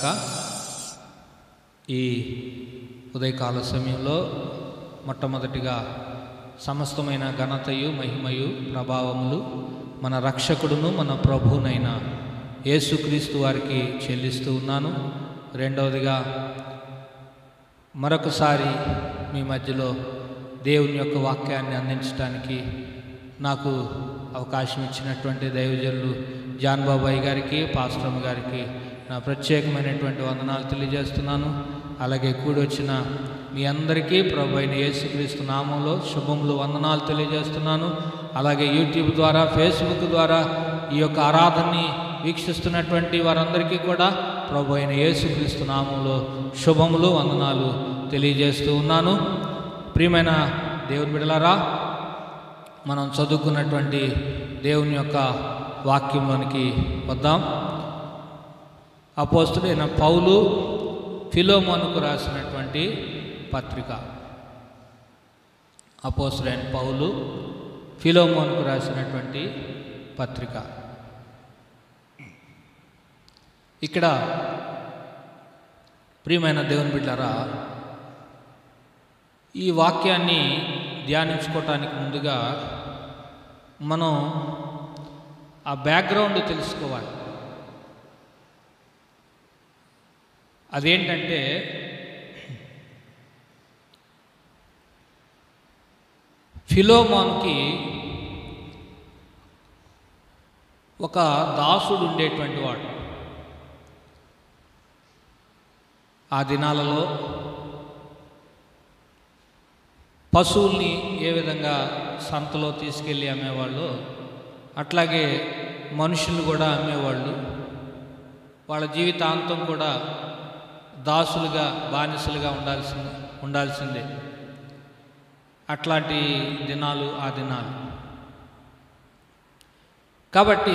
గాక ఈ ఉదయకాల సమయంలో మొట్టమొదటిగా సమస్తమైన ఘనతయు మహిమయు ప్రభావములు మన రక్షకుడును మన ప్రభువునైన యేసుక్రీస్తు వారికి చెల్లిస్తూ ఉన్నాను రెండవదిగా మరొకసారి మీ మధ్యలో దేవుని యొక్క వాక్యాన్ని అందించడానికి నాకు అవకాశం ఇచ్చినటువంటి దైవజనులు జాన్ బాబాయ్ గారికి పాస్టమ్ గారికి నా ప్రత్యేకమైనటువంటి వందనాలు తెలియజేస్తున్నాను అలాగే కూడొచ్చిన మీ అందరికీ ప్రభు అయిన యేసుక్రీస్తు నామంలో శుభములు వందనాలు తెలియజేస్తున్నాను అలాగే యూట్యూబ్ ద్వారా ఫేస్బుక్ ద్వారా ఈ యొక్క ఆరాధనని వీక్షిస్తున్నటువంటి వారందరికీ కూడా ప్రభు అయిన యేసుక్రీస్తు నామంలో శుభములు వందనాలు తెలియజేస్తూ ఉన్నాను ప్రియమైన దేవుని బిడలారా మనం చదువుకున్నటువంటి దేవుని యొక్క వాక్యంలోనికి వద్దాం అపోస్తుడైన పౌలు ఫిలోమోనుకు రాసినటువంటి పత్రిక అపోస్తుడైన పౌలు ఫిలోమోనుకు రాసినటువంటి పత్రిక ఇక్కడ ప్రియమైన దేవుని బిడ్డారా ఈ వాక్యాన్ని ధ్యానించుకోవటానికి ముందుగా మనం ఆ బ్యాక్గ్రౌండ్ తెలుసుకోవాలి అదేంటంటే ఫిలోమాన్కి ఒక దాసుడు ఉండేటువంటి వాడు ఆ దినాలలో పశువుల్ని ఏ విధంగా సంతలో తీసుకెళ్ళి అమ్మేవాళ్ళు అట్లాగే మనుషులు కూడా అమ్మేవాళ్ళు వాళ్ళ జీవితాంతం కూడా దాసులుగా బానిసలుగా ఉండాల్సింది ఉండాల్సిందే అట్లాంటి దినాలు ఆ దినాలు కాబట్టి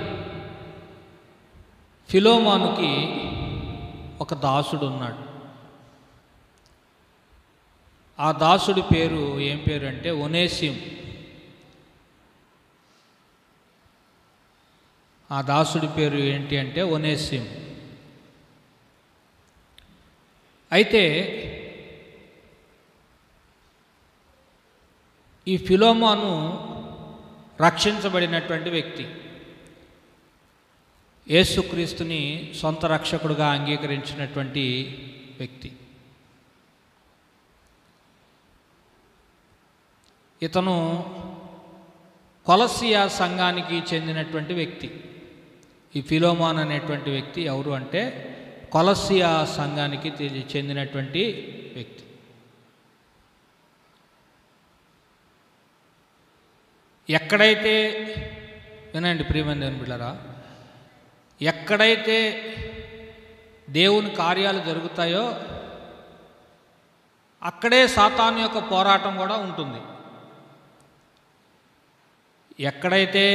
ఫిలోమానుకి ఒక దాసుడు ఉన్నాడు ఆ దాసుడి పేరు ఏం పేరు అంటే ఒనేసిం ఆ దాసుడి పేరు ఏంటి అంటే ఒనేసిం అయితే ఈ ఫిలోమాను రక్షించబడినటువంటి వ్యక్తి యేసుక్రీస్తుని సొంత రక్షకుడుగా అంగీకరించినటువంటి వ్యక్తి ఇతను కొలసియా సంఘానికి చెందినటువంటి వ్యక్తి ఈ ఫిలోమాన్ అనేటువంటి వ్యక్తి ఎవరు అంటే కొలసియా సంఘానికి తెలి- చెందినటువంటి వ్యక్తి ఎక్కడైతే వినండి ప్రియమైన దేవుని బిళ్ళరా ఎక్కడైతే దేవుని కార్యాలు జరుగుతాయో అక్కడే సాతాను యొక్క పోరాటం కూడా ఉంటుంది ఎక్కడైతే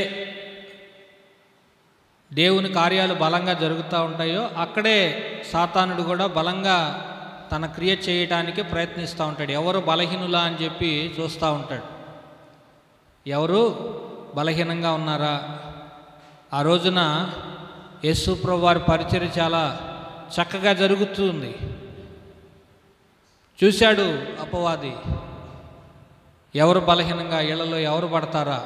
దేవుని కార్యాలు బలంగా జరుగుతూ ఉంటాయో అక్కడే సాతానుడు కూడా బలంగా తన క్రియ చేయటానికి ప్రయత్నిస్తూ ఉంటాడు ఎవరు బలహీనులా అని చెప్పి చూస్తూ ఉంటాడు ఎవరు బలహీనంగా ఉన్నారా ఆ రోజున యేసుప్రభు వారి పరిచయం చాలా చక్కగా జరుగుతుంది చూశాడు అపవాది ఎవరు బలహీనంగా ఇళ్లలో ఎవరు పడతారా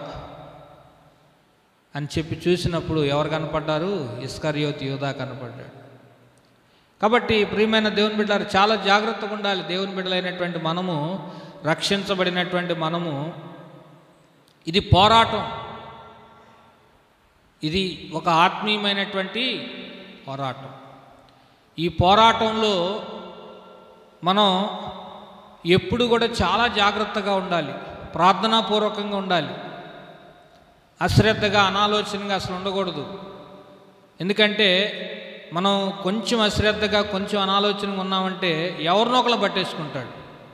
అని చెప్పి చూసినప్పుడు ఎవరు కనపడ్డారు ఇస్కరియోతి యోధా కనపడ్డాడు కాబట్టి ప్రియమైన దేవుని బిడ్డలు చాలా జాగ్రత్తగా ఉండాలి దేవుని బిడ్డలైనటువంటి మనము రక్షించబడినటువంటి మనము ఇది పోరాటం ఇది ఒక ఆత్మీయమైనటువంటి పోరాటం ఈ పోరాటంలో మనం ఎప్పుడు కూడా చాలా జాగ్రత్తగా ఉండాలి ప్రార్థనాపూర్వకంగా ఉండాలి అశ్రద్ధగా అనాలోచనగా అసలు ఉండకూడదు ఎందుకంటే మనం కొంచెం అశ్రద్ధగా కొంచెం అనాలోచనగా ఉన్నామంటే ఎవరినో ఒకరు పట్టేసుకుంటాడు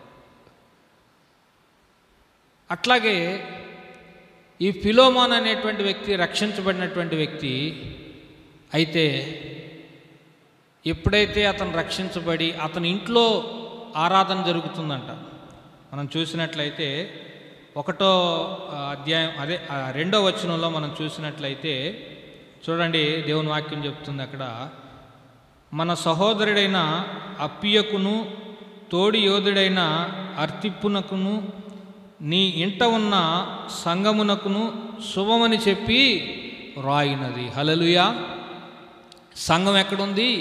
అట్లాగే ఈ ఫిలోమాన్ అనేటువంటి వ్యక్తి రక్షించబడినటువంటి వ్యక్తి అయితే ఎప్పుడైతే అతను రక్షించబడి అతని ఇంట్లో ఆరాధన జరుగుతుందంట మనం చూసినట్లయితే ఒకటో ఆ, అధ్యాయం అదే ఆ, రెండో వచనంలో మనం చూసినట్లయితే చూడండి దేవుని వాక్యం చెప్తుంది అక్కడ మన సహోదరుడైన అప్పియకును తోడి యోధుడైన అర్తిప్పునకును నీ ఇంట ఉన్న సంగమునకును శుభమని చెప్పి రాయినది హలలుయా సంఘం ఎక్కడుంది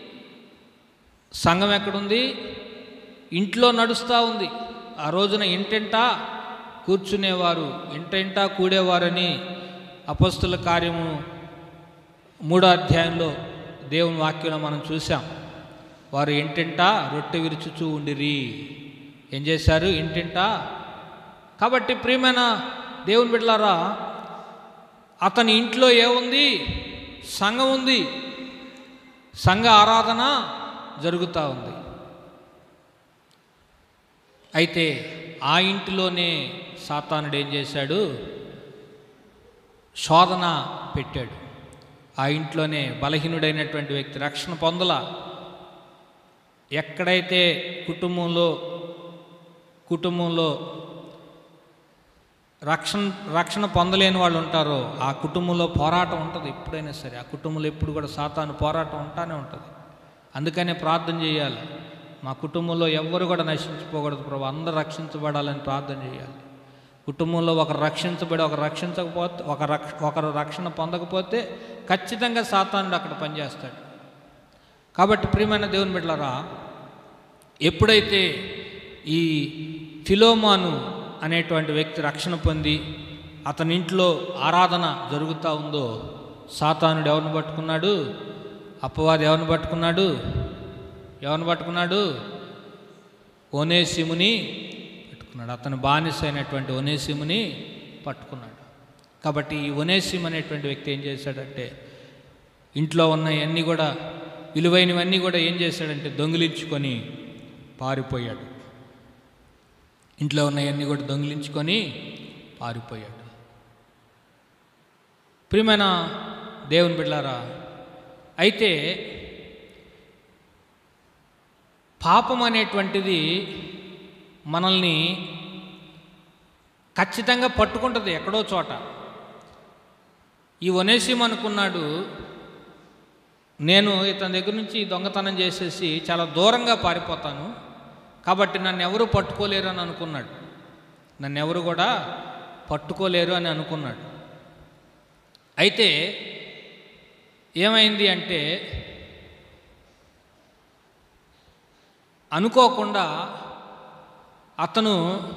సంఘం ఎక్కడుంది ఇంట్లో నడుస్తూ ఉంది ఆ రోజున ఇంటింటా కూర్చునేవారు ఇంటింటా కూడేవారని అపస్తుల కార్యము మూడో అధ్యాయంలో దేవుని వాక్యంలో మనం చూసాం వారు ఇంటింటా రొట్టె విరుచుచూ ఉండిరి ఏం చేశారు ఇంటింటా కాబట్టి ప్రియమైన దేవుని బిడ్డలారా అతని ఇంట్లో ఏముంది సంఘం ఉంది సంఘ ఆరాధన జరుగుతూ ఉంది అయితే ఆ ఇంటిలోనే సాతానుడు ఏం చేశాడు శోధన పెట్టాడు ఆ ఇంట్లోనే బలహీనుడైనటువంటి వ్యక్తి రక్షణ పొందల ఎక్కడైతే కుటుంబంలో కుటుంబంలో రక్షణ రక్షణ పొందలేని వాళ్ళు ఉంటారో ఆ కుటుంబంలో పోరాటం ఉంటుంది ఎప్పుడైనా సరే ఆ కుటుంబంలో ఎప్పుడు కూడా సాతాను పోరాటం ఉంటానే ఉంటుంది అందుకనే ప్రార్థన చేయాలి మా కుటుంబంలో ఎవ్వరు కూడా నశించిపోకూడదు ప్రభు అందరూ రక్షించబడాలని ప్రార్థన చేయాలి కుటుంబంలో ఒకరు రక్షించబడి ఒకరు రక్షించకపోతే ఒక రక్ష ఒకరు రక్షణ పొందకపోతే ఖచ్చితంగా సాతానుడు అక్కడ పనిచేస్తాడు కాబట్టి ప్రియమైన దేవుని బిడ్డలారా ఎప్పుడైతే ఈ ఫిలోమాను అనేటువంటి వ్యక్తి రక్షణ పొంది అతని ఇంట్లో ఆరాధన జరుగుతూ ఉందో సాతానుడు ఎవరిని పట్టుకున్నాడు అపవాది ఎవరిని పట్టుకున్నాడు ఎవరిని పట్టుకున్నాడు ఓనేసిముని పట్టుకున్నాడు అతను బానిస అయినటువంటి ఒనేసిముని పట్టుకున్నాడు కాబట్టి ఈ ఒనేసిం అనేటువంటి వ్యక్తి ఏం చేశాడంటే ఇంట్లో ఉన్నవన్నీ కూడా విలువైనవన్నీ కూడా ఏం చేశాడంటే దొంగిలించుకొని పారిపోయాడు ఇంట్లో ఉన్నవన్నీ కూడా దొంగిలించుకొని పారిపోయాడు ప్రియమైన దేవుని బిడ్డారా అయితే పాపం అనేటువంటిది మనల్ని ఖచ్చితంగా పట్టుకుంటుంది ఎక్కడో చోట ఈ వనేసిం అనుకున్నాడు నేను ఇతని దగ్గర నుంచి దొంగతనం చేసేసి చాలా దూరంగా పారిపోతాను కాబట్టి నన్ను ఎవరు పట్టుకోలేరు అని అనుకున్నాడు నన్ను ఎవరు కూడా పట్టుకోలేరు అని అనుకున్నాడు అయితే ఏమైంది అంటే అనుకోకుండా అతను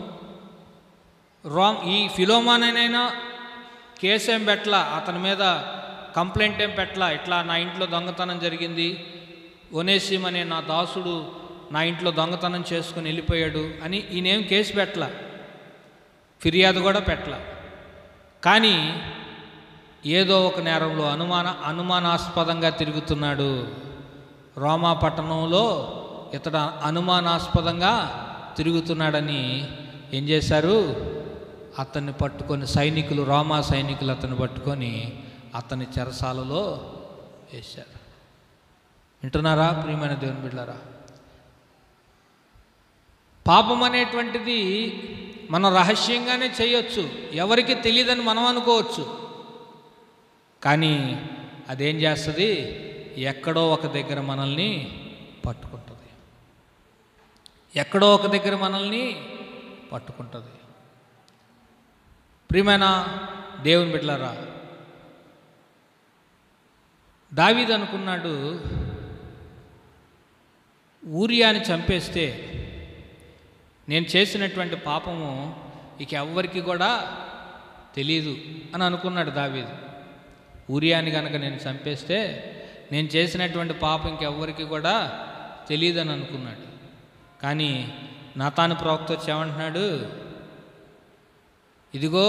రామ్ ఈ ఫిలోమానైనా కేసు ఏం పెట్టల అతని మీద కంప్లైంట్ ఏం పెట్టలా ఇట్లా నా ఇంట్లో దొంగతనం జరిగింది ఒనేసిం అనే నా దాసుడు నా ఇంట్లో దొంగతనం చేసుకుని వెళ్ళిపోయాడు అని ఈయనేం కేసు పెట్టలా ఫిర్యాదు కూడా పెట్టలా కానీ ఏదో ఒక నేరంలో అనుమాన అనుమానాస్పదంగా తిరుగుతున్నాడు రోమా పట్టణంలో ఇతడు అనుమానాస్పదంగా తిరుగుతున్నాడని ఏం చేశారు అతన్ని పట్టుకొని సైనికులు రోమా సైనికులు అతన్ని పట్టుకొని అతని చెరసాలలో వేశారు వింటున్నారా ప్రియమైన దేవుని బిడ్డారా పాపం అనేటువంటిది మనం రహస్యంగానే చేయొచ్చు ఎవరికి తెలియదని మనం అనుకోవచ్చు కానీ అదేం చేస్తుంది ఎక్కడో ఒక దగ్గర మనల్ని పట్టుకుంటుంది ఎక్కడో ఒక దగ్గర మనల్ని పట్టుకుంటుంది ప్రియమైన దేవుని బిడ్డలారా దావీద్ అనుకున్నాడు ఊరియాని చంపేస్తే నేను చేసినటువంటి పాపము ఇక ఎవ్వరికి కూడా తెలీదు అని అనుకున్నాడు దావీదు ఊరియాని కనుక నేను చంపేస్తే నేను చేసినటువంటి పాపం ఇంకెవ్వరికి కూడా తెలియదని అనుకున్నాడు కానీ నాతాను ప్రవక్త వచ్చి ఏమంటున్నాడు ఇదిగో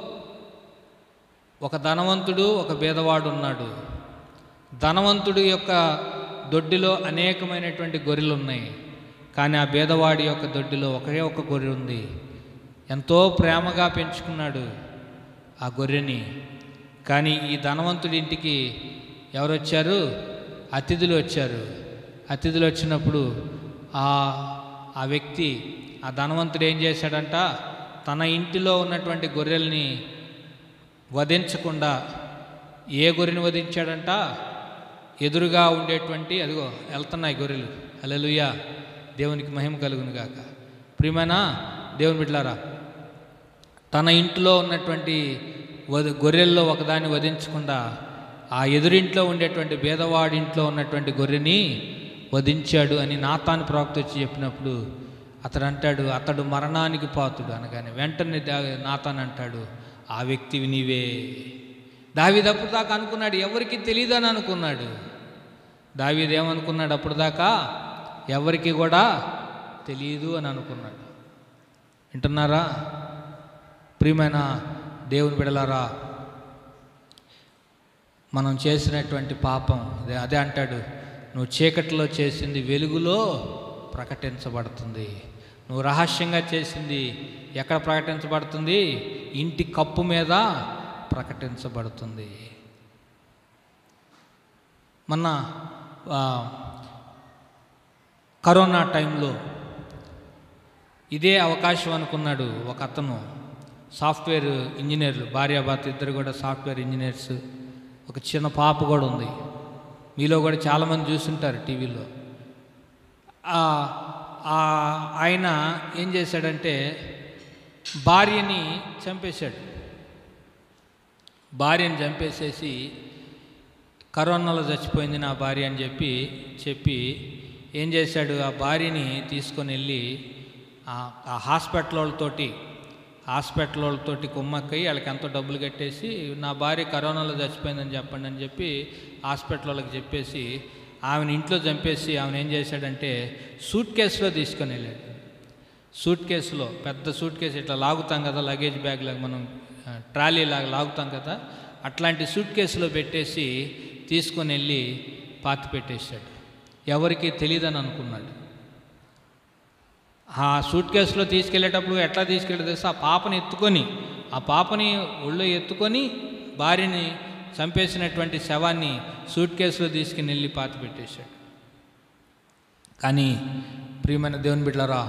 ఒక ధనవంతుడు ఒక బీదవాడు ఉన్నాడు ధనవంతుడి యొక్క దొడ్డిలో అనేకమైనటువంటి గొర్రెలు ఉన్నాయి కానీ ఆ బీదవాడి యొక్క దొడ్డిలో ఒకే ఒక గొర్రె ఉంది ఎంతో ప్రేమగా పెంచుకున్నాడు ఆ గొర్రెని కానీ ఈ ధనవంతుడి ఇంటికి ఎవరు వచ్చారు అతిథులు వచ్చారు అతిథులు వచ్చినప్పుడు ఆ ఆ వ్యక్తి ఆ ధనవంతుడు ఏం చేశాడంట తన ఇంటిలో ఉన్నటువంటి గొర్రెల్ని వధించకుండా ఏ గొర్రెని వధించాడంట ఎదురుగా ఉండేటువంటి అదిగో వెళ్తున్నాయి గొర్రెలు అలలుయ్య దేవునికి మహిమ కలుగును గాక ప్రియమైన దేవుని బిడ్డలారా తన ఇంట్లో ఉన్నటువంటి వద గొర్రెల్లో ఒకదాన్ని వధించకుండా ఆ ఎదురింట్లో ఉండేటువంటి భేదవాడి ఇంట్లో ఉన్నటువంటి గొర్రెని వధించాడు అని నాతాను ప్రవక్త వచ్చి చెప్పినప్పుడు అతడు అంటాడు అతడు మరణానికి పాతుడు అనగానే వెంటనే దా- నాతాన్ అంటాడు ఆ వ్యక్తివి నీవే దావీదప్పుడు దాకా అనుకున్నాడు ఎవరికి తెలియదని అనుకున్నాడు దావీదు ఏమనుకున్నాడు అప్పుడు దాకా ఎవరికి కూడా తెలియదు అని అనుకున్నాడు వింటున్నారా ప్రియమైన దేవుని బిడలారా మనం చేసినటువంటి పాపం అదే అదే అంటాడు నువ్వు చీకటిలో చేసింది వెలుగులో ప్రకటించబడుతుంది నువ్వు రహస్యంగా చేసింది ఎక్కడ ప్రకటించబడుతుంది ఇంటి కప్పు మీద ప్రకటించబడుతుంది మొన్న ఆ, కరోనా టైంలో ఇదే అవకాశం అనుకున్నాడు ఒక అతను సాఫ్ట్వేర్ ఇంజనీర్లు భార్యాభర్త ఇద్దరు కూడా సాఫ్ట్వేర్ ఇంజనీర్స్ ఒక చిన్న పాప కూడా ఉంది మీలో కూడా చాలామంది చూస్తుంటారు టీవీలో ఆ- ఆ ఆయన ఏం చేశాడంటే భార్యని చంపేశాడు భార్యని చంపేసేసి కరోనాలో చచ్చిపోయింది నా భార్య అని చెప్పి చెప్పి ఏం చేశాడు ఆ భార్యని తీసుకొని వెళ్ళి ఆ- ఆ హాస్పిటల్ వాళ్ళతోటి హాస్పిటల్ వాళ్ళతోటి కుమ్మక్కయి వాళ్ళకి ఎంతో డబ్బులు కట్టేసి నా భార్య కరోనాలో చచ్చిపోయిందని చెప్పండి అని చెప్పి హాస్పిటల్ వాళ్ళకి చెప్పేసి ఆమెను ఇంట్లో చంపేసి ఆమెను ఏం చేశాడంటే సూట్ కేసులో తీసుకొని వెళ్ళాడు సూట్ కేసులో పెద్ద సూట్ కేసు ఇట్లా లాగుతాం కదా లగేజ్ బ్యాగ్ లాగా మనం ఆ, ట్రాలీ లాగా లాగుతాం కదా అట్లాంటి సూట్ కేసులో పెట్టేసి తీసుకొని వెళ్ళి పాతి పెట్టేశాడు ఎవరికి తెలియదని అనుకున్నాడు ఆ సూట్ కేసులో తీసుకెళ్ళేటప్పుడు ఎట్లా తీసుకెళ్ళి తెలుసా ఆ పాపని ఎత్తుకొని ఆ పాపని ఒళ్ళో ఎత్తుకొని భార్యని చంపేసినటువంటి శవాన్ని సూట్ కేసులో తీసుకుని వెళ్ళి పాతి పెట్టేశాడు కానీ ప్రియమైన దేవుని బిడ్డలారా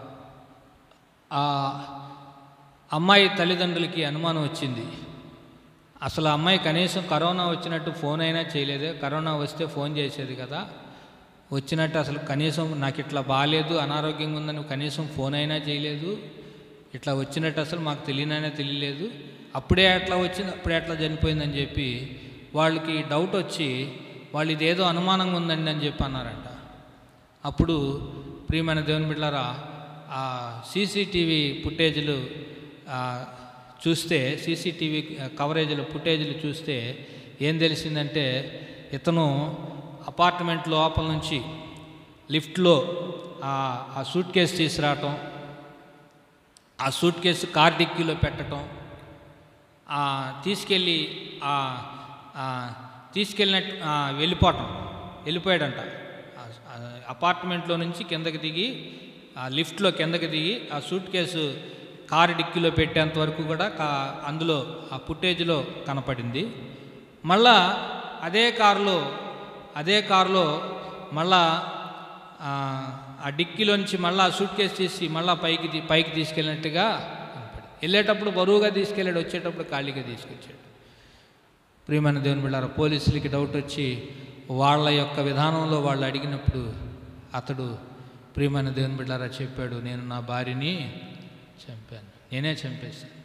ఆ అమ్మాయి తల్లిదండ్రులకి అనుమానం వచ్చింది అసలు ఆ అమ్మాయి కనీసం కరోనా వచ్చినట్టు ఫోన్ అయినా చేయలేదు కరోనా వస్తే ఫోన్ చేసేది కదా వచ్చినట్టు అసలు కనీసం నాకు ఇట్లా బాగాలేదు అనారోగ్యంగా ఉందని కనీసం ఫోన్ అయినా చేయలేదు ఇట్లా వచ్చినట్టు అసలు మాకు తెలియనైనా తెలియలేదు అప్పుడే అట్లా వచ్చింది అప్పుడే అట్లా చనిపోయిందని చెప్పి వాళ్ళకి డౌట్ వచ్చి వాళ్ళు ఇదేదో అనుమానంగా ఉందండి అని చెప్పి అన్నారంట అప్పుడు ప్రియమైన దేవుని బిడ్డారా ఆ సీసీటీవీ ఫుటేజ్లు ఆ, చూస్తే సీసీటీవీ కవరేజ్లు ఫుటేజ్లు చూస్తే ఏం తెలిసిందంటే ఇతను అపార్ట్మెంట్ లోపల నుంచి లిఫ్ట్లో ఆ ఆ సూట్ కేసు తీసుకురావటం ఆ సూట్ కేసు కార్ డిక్కీలో పెట్టడం ఆ, తీసుకెళ్ళి ఆ, ఆ, తీసుకెళ్ళినట్టు ఆ, వెళ్ళిపోవటం వెళ్ళిపోయాడంట ఆ, ఆ, అపార్ట్మెంట్లో నుంచి కిందకి దిగి ఆ లిఫ్ట్లో కిందకి దిగి ఆ సూట్ కేసు కారు డిక్కీలో పెట్టేంత వరకు కూడా కా అందులో ఆ ఫుటేజ్లో కనపడింది మళ్ళా అదే కారులో అదే కారులో మళ్ళా ఆ, ఆ డిక్కీలోంచి మళ్ళా సూట్ కేసు తీసి మళ్ళా పైకి తీ- పైకి తీసుకెళ్ళినట్టుగా కనపడింది వెళ్ళేటప్పుడు బరువుగా తీసుకెళ్ళాడు వచ్చేటప్పుడు ఖాళీగా తీసుకొచ్చాడు ప్రియమైన దేవుని బిళ్ళారా పోలీసులకి డౌట్ వచ్చి వాళ్ళ యొక్క విధానంలో వాళ్ళు అడిగినప్పుడు అతడు ప్రియమైన దేవుని బిడ్డారా చెప్పాడు నేను నా భార్యని చంపాను నేనే చంపేశాను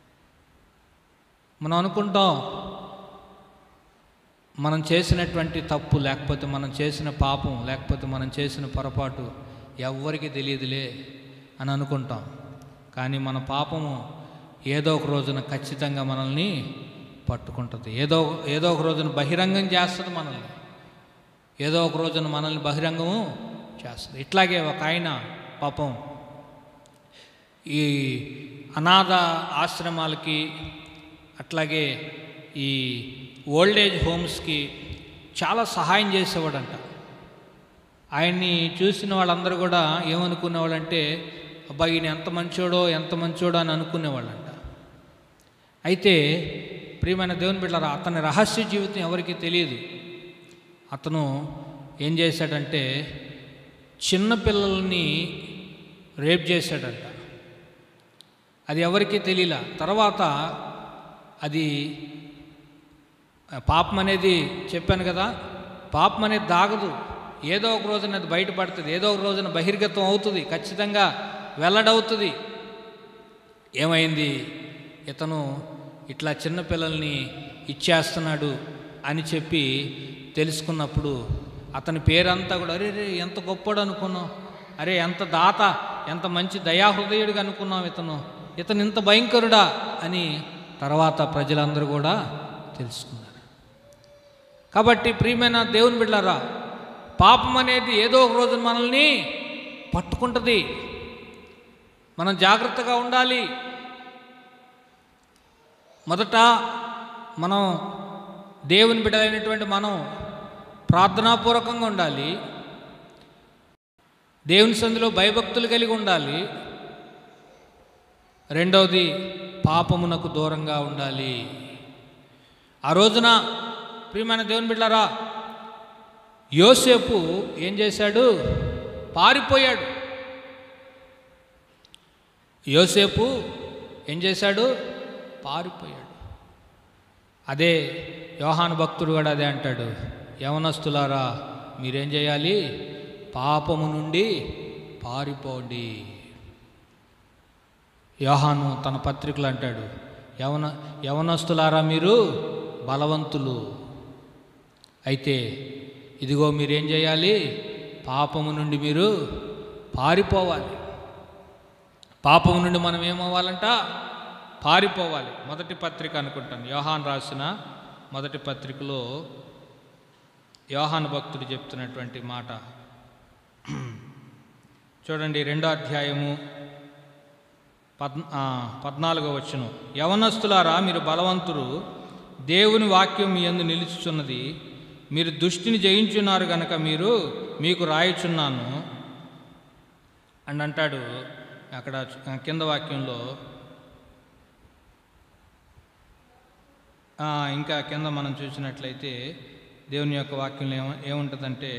మనం అనుకుంటాం మనం చేసినటువంటి తప్పు లేకపోతే మనం చేసిన పాపం లేకపోతే మనం చేసిన పొరపాటు ఎవ్వరికి తెలియదులే అని అనుకుంటాం కానీ మన పాపము ఏదో ఒక రోజున ఖచ్చితంగా మనల్ని పట్టుకుంటుంది ఏదో ఏదో ఒక రోజున బహిరంగం చేస్తుంది మనల్ని ఏదో ఒక రోజున మనల్ని బహిరంగము చేస్తుంది ఇట్లాగే ఒక ఆయన పాపం ఈ అనాథ ఆశ్రమాలకి అట్లాగే ఈ ఓల్డేజ్ హోమ్స్కి చాలా సహాయం చేసేవాడంట ఆయన్ని చూసిన వాళ్ళందరూ కూడా ఏమనుకునేవాళ్ళంటే అబ్బాయి ఈయన ఎంత మంచోడో ఎంత మంచోడో అని అనుకునేవాళ్ళంట అయితే ప్రియమైన దేవుని బిడ్డలారా అతని రహస్య జీవితం ఎవరికీ తెలియదు అతను ఏం చేశాడంటే చిన్న పిల్లల్ని రేప్ చేశాడంట అది ఎవరికీ తెలియలా తర్వాత అది ఆ, పాపం అనేది చెప్పాను కదా పాపం అనేది దాగదు ఏదో ఒక రోజున అది బయటపడుతుంది ఏదో ఒక రోజున బహిర్గతం అవుతుంది ఖచ్చితంగా వెల్లడవుతుంది ఏమైంది ఇతను ఇట్లా చిన్నపిల్లల్ని ఇచ్చేస్తున్నాడు అని చెప్పి తెలుసుకున్నప్పుడు అతని పేరంతా కూడా అరే రే ఎంత గొప్పడు అనుకున్నాం అరే ఎంత దాత ఎంత మంచి దయాహృదయుడిగా అనుకున్నాం ఇతను ఇతను ఇంత భయంకరుడా అని తర్వాత ప్రజలందరూ కూడా తెలుసుకున్నారు కాబట్టి ప్రియమైన దేవుని బిడ్డారా పాపం అనేది ఏదో ఒక రోజు మనల్ని పట్టుకుంటుంది మనం జాగ్రత్తగా ఉండాలి మొదట మనం దేవుని బిడ్డలైనటువంటి మనం ప్రార్థనాపూర్వకంగా ఉండాలి దేవుని సందులో భయభక్తులు కలిగి ఉండాలి రెండవది పాపమునకు దూరంగా ఉండాలి ఆ రోజున ప్రియమైన దేవుని బిడ్డారా యోసేపు ఏం చేశాడు పారిపోయాడు యోసేపు ఏం చేశాడు పారిపోయాడు అదే యోహాను భక్తుడు కూడా అదే అంటాడు యవనస్తులారా మీరేం చేయాలి పాపము నుండి పారిపోండి యోహాను తన పత్రికలు అంటాడు యవన యవనస్తులారా మీరు బలవంతులు అయితే ఇదిగో మీరేం చేయాలి పాపము నుండి మీరు పారిపోవాలి పాపము నుండి మనం ఏమవ్వాలంట పారిపోవాలి మొదటి పత్రిక అనుకుంటాను యోహాన్ రాసిన మొదటి పత్రికలో యోహాన్ భక్తుడు చెప్తున్నటువంటి మాట చూడండి రెండో అధ్యాయము పద్ ఆ, పద్నాలుగో వచ్చును యవనస్తులారా మీరు బలవంతులు దేవుని వాక్యం మీ యందు నిలుచుచున్నది మీరు దుష్టిని జయించున్నారు గనక మీరు మీకు రాయుచున్నాను అని అంటాడు అక్కడ చ- కింద వాక్యంలో ఆ, ఇంకా కింద మనం చూసినట్లయితే దేవుని యొక్క వాక్యంలో ఏమ ఏముంటుందంటే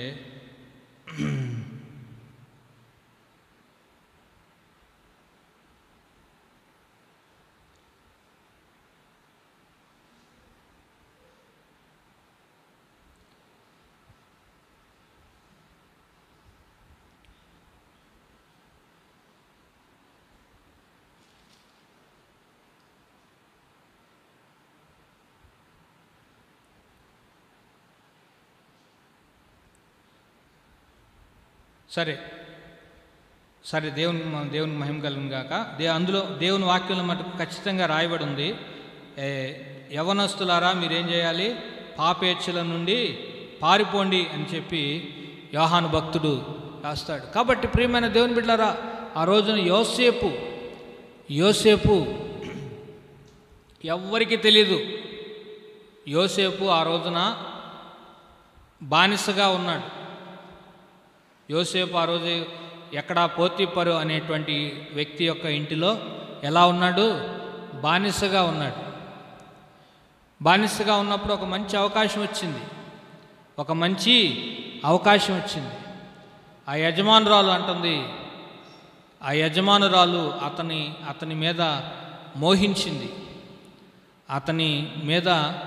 సరే సరే దేవుని మ- దేవుని మహిమ కలుగును గాక దే అందులో దేవుని వాక్యంలో మటుకు ఖచ్చితంగా రాయబడి ఉంది ఏ, యవనస్తులారా మీరేం చేయాలి పాపేచ్ఛల నుండి పారిపోండి అని చెప్పి యోహాను భక్తుడు రాస్తాడు కాబట్టి ప్రియమైన దేవుని బిడ్డారా ఆ రోజున యోసేపు యోసేపు ఎవ్వరికీ తెలీదు యోసేపు ఆ రోజున బానిసగా ఉన్నాడు యోసేపు ఆ రోజు ఎక్కడ పోతిపరు అనేటువంటి వ్యక్తి యొక్క ఇంటిలో ఎలా ఉన్నాడు బానిసగా ఉన్నాడు బానిసగా ఉన్నప్పుడు ఒక మంచి అవకాశం వచ్చింది ఒక మంచి అవకాశం వచ్చింది ఆ యజమానురాలు అంటుంది ఆ యజమానురాలు అతని అతని మీద మోహించింది అతని మీద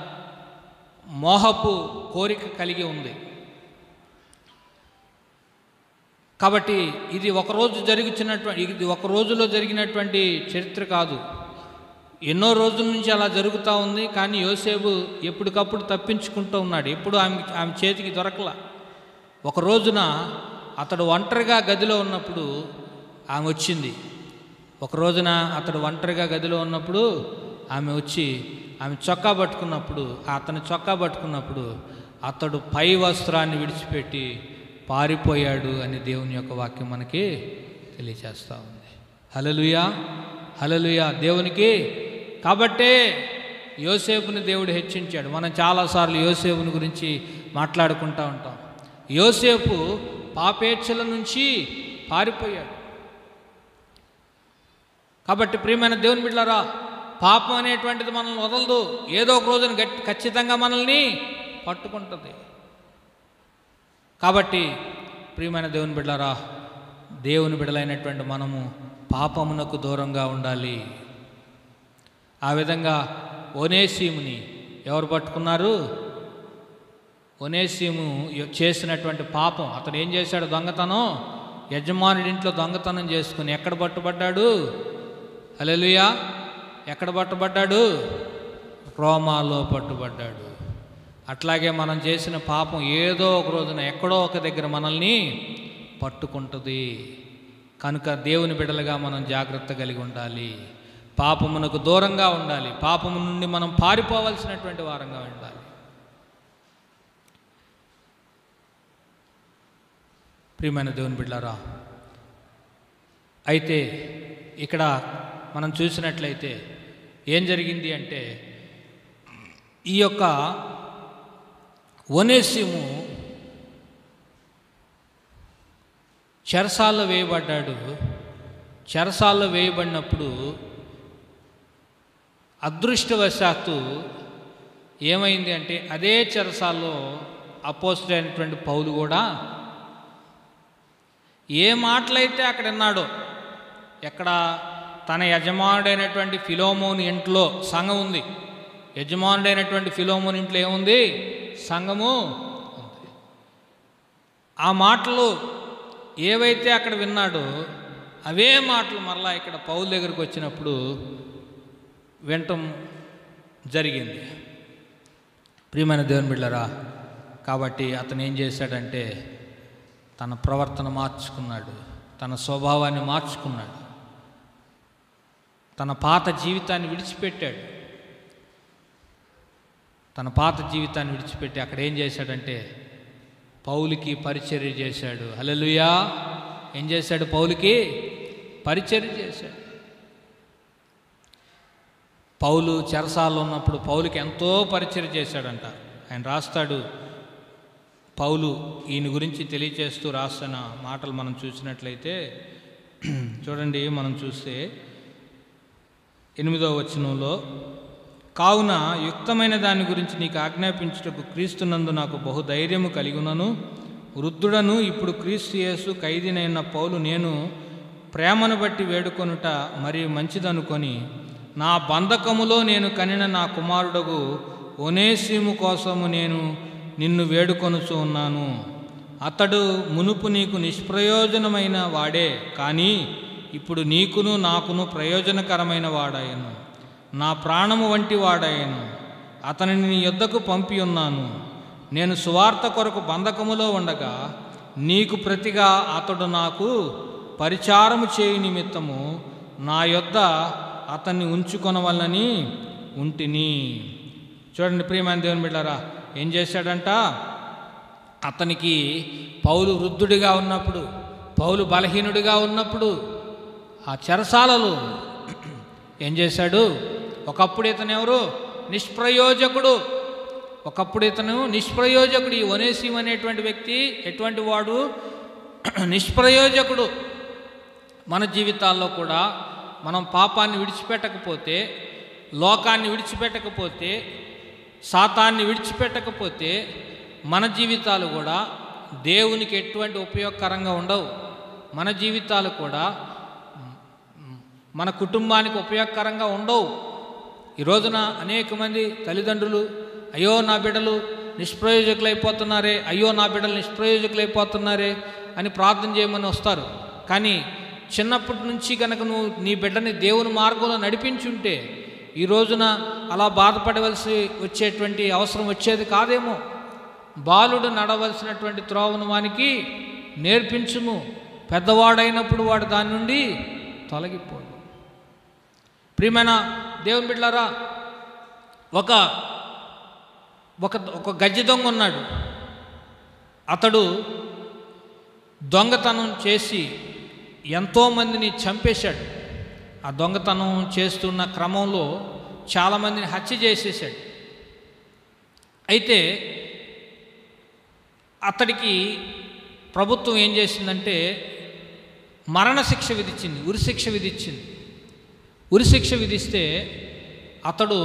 మోహపు కోరిక కలిగి ఉంది కాబట్టి ఇది ఒకరోజు జరుగుతున్నటువంటి ఇది ఒక రోజులో జరిగినటువంటి చరిత్ర కాదు ఎన్నో రోజుల నుంచి అలా జరుగుతూ ఉంది కానీ యోసేపు ఎప్పటికప్పుడు తప్పించుకుంటూ ఉన్నాడు ఎప్పుడు ఆమె ఆమె చేతికి దొరకల ఒక రోజున అతడు ఒంటరిగా గదిలో ఉన్నప్పుడు ఆమె వచ్చింది ఒక రోజున అతడు ఒంటరిగా గదిలో ఉన్నప్పుడు ఆమె వచ్చి ఆమె చొక్కా పట్టుకున్నప్పుడు అతని చొక్కా పట్టుకున్నప్పుడు అతడు పై వస్త్రాన్ని విడిచిపెట్టి పారిపోయాడు అని దేవుని యొక్క వాక్యం మనకి తెలియచేస్తూ ఉంది హలలుయా హలలుయా దేవునికి కాబట్టే యోసేపుని దేవుడు హెచ్చించాడు మనం చాలాసార్లు యోసేపుని గురించి మాట్లాడుకుంటూ ఉంటాం యోసేపు పాపేచ్ఛల నుంచి పారిపోయాడు కాబట్టి ప్రియమైన దేవుని బిడ్డలారా పాపం అనేటువంటిది మనల్ని వదలదు ఏదో ఒక రోజున గట్టి ఖచ్చితంగా మనల్ని పట్టుకుంటుంది కాబట్టి ప్రియమైన దేవుని బిడ్డలారా దేవుని బిడ్డలైనటువంటి మనము పాపమునకు దూరంగా ఉండాలి ఆ విధంగా ఓనేసీముని ఎవరు పట్టుకున్నారు ఒనేసిము యొ- చేసినటువంటి పాపం అతను ఏం చేశాడు దొంగతనం యజమానుడి ఇంట్లో దొంగతనం చేసుకుని ఎక్కడ పట్టుబడ్డాడు అలెలుయా ఎక్కడ పట్టుబడ్డాడు రోమాలో పట్టుబడ్డాడు అట్లాగే మనం చేసిన పాపం ఏదో ఒక రోజున ఎక్కడో ఒక దగ్గర మనల్ని పట్టుకుంటుంది కనుక దేవుని బిడలుగా మనం జాగ్రత్త కలిగి ఉండాలి పాపమునకు దూరంగా ఉండాలి పాపము నుండి మనం పారిపోవలసినటువంటి వారంగా ఉండాలి ప్రియమైన దేవుని బిడ్డారా అయితే ఇక్కడ మనం చూసినట్లయితే ఏం జరిగింది అంటే ఈ యొక్క ఒనేసిము చెరసాల్లో వేయబడ్డాడు చెరసాల్లో వేయబడినప్పుడు అదృష్టవశాత్తు ఏమైంది అంటే అదే చెరసాల్లో అపోజిట్ పౌలు కూడా ఏ మాటలైతే అక్కడ విన్నాడో ఎక్కడ తన యజమానుడైనటువంటి ఫిలోమోని ఇంట్లో సంఘం ఉంది యజమానుడైనటువంటి ఫిలోమోని ఇంట్లో ఏముంది సంఘము ఉంది ఆ మాటలు ఏవైతే అక్కడ విన్నాడో అవే మాటలు మరలా ఇక్కడ పౌలు దగ్గరికి వచ్చినప్పుడు వినటం జరిగింది ప్రియమైన దేవుని బిళ్ళరా కాబట్టి అతను ఏం చేశాడంటే తన ప్రవర్తన మార్చుకున్నాడు తన స్వభావాన్ని మార్చుకున్నాడు తన పాత జీవితాన్ని విడిచిపెట్టాడు తన పాత జీవితాన్ని విడిచిపెట్టి అక్కడ ఏం చేశాడంటే పౌలికి పరిచర్య చేశాడు హల్లెలూయా ఏం చేశాడు పౌలికి పరిచర్య చేశాడు పౌలు చెరసాల్లో ఉన్నప్పుడు పౌలుకి ఎంతో పరిచయం చేశాడంట ఆయన రాస్తాడు పౌలు ఈయన గురించి తెలియచేస్తూ రాస్తున్న మాటలు మనం చూసినట్లయితే చూడండి మనం చూస్తే ఎనిమిదవ వచనంలో కావున యుక్తమైన దాని గురించి నీకు ఆజ్ఞాపించుటకు క్రీస్తునందు నాకు బహుధైర్యము కలిగునను వృద్ధుడను ఇప్పుడు క్రీస్తు యేసు ఖైదీనైన పౌలు నేను ప్రేమను బట్టి వేడుకొనుట మరి మంచిదనుకొని నా బంధకములో నేను కనిన నా కుమారుడగు ఒనేసిము కోసము నేను నిన్ను వేడుకొనుచు ఉన్నాను అతడు మునుపు నీకు నిష్ప్రయోజనమైన వాడే కానీ ఇప్పుడు నీకును నాకును ప్రయోజనకరమైన వాడాయను నా ప్రాణము వంటి వాడాయను అతనిని నీ యొద్దకు పంపి ఉన్నాను నేను సువార్త కొరకు బంధకములో ఉండగా నీకు ప్రతిగా అతడు నాకు పరిచారము చేయి నిమిత్తము నా యొద్ద అతన్ని ఉంచుకొనవలనని ఉంటిని చూడండి ప్రియమైన దేవుని బిడ్డారా ఏం చేశాడంట అతనికి పౌలు వృద్ధుడిగా ఉన్నప్పుడు పౌలు బలహీనుడిగా ఉన్నప్పుడు ఆ చెరసాలలో ఏం చేశాడు ఒకప్పుడు ఇతను ఎవరు నిష్ప్రయోజకుడు ఒకప్పుడు ఇతను నిష్ప్రయోజకుడు ఈ వనేసిం అనేటువంటి వ్యక్తి ఎటువంటి వాడు నిష్ప్రయోజకుడు మన జీవితాల్లో కూడా మనం పాపాన్ని విడిచిపెట్టకపోతే లోకాన్ని విడిచిపెట్టకపోతే శాతాన్ని విడిచిపెట్టకపోతే మన జీవితాలు కూడా దేవునికి ఎటువంటి ఉపయోగకరంగా ఉండవు మన జీవితాలు కూడా మన కుటుంబానికి ఉపయోగకరంగా ఉండవు ఈ రోజున అనేక మంది తల్లిదండ్రులు అయ్యో నా బిడ్డలు నిష్ప్రయోజకులైపోతున్నారే అయ్యో నా బిడ్డలు నిష్ప్రయోజకులైపోతున్నారే అని ప్రార్థన చేయమని వస్తారు కానీ చిన్నప్పటి నుంచి కనుక నువ్వు నీ బిడ్డని దేవుని మార్గంలో నడిపించుంటే ఈ రోజున అలా బాధపడవలసి వచ్చేటువంటి అవసరం వచ్చేది కాదేమో బాలుడు నడవలసినటువంటి త్రోవను వానికి నేర్పించుము పెద్దవాడైనప్పుడు వాడు దాని నుండి తొలగిపోడు ప్రియమైన దేవుని బిడ్డలారా ఒక ఒక ఒక గజ్జి దొంగ ఉన్నాడు అతడు దొంగతనం చేసి ఎంతోమందిని చంపేశాడు ఆ దొంగతనం చేస్తున్న క్రమంలో చాలామందిని హత్య చేసేసాడు అయితే అతడికి ప్రభుత్వం ఏం చేసిందంటే మరణశిక్ష విధించింది ఉరిశిక్ష విధించింది ఉరిశిక్ష విధిస్తే అతడు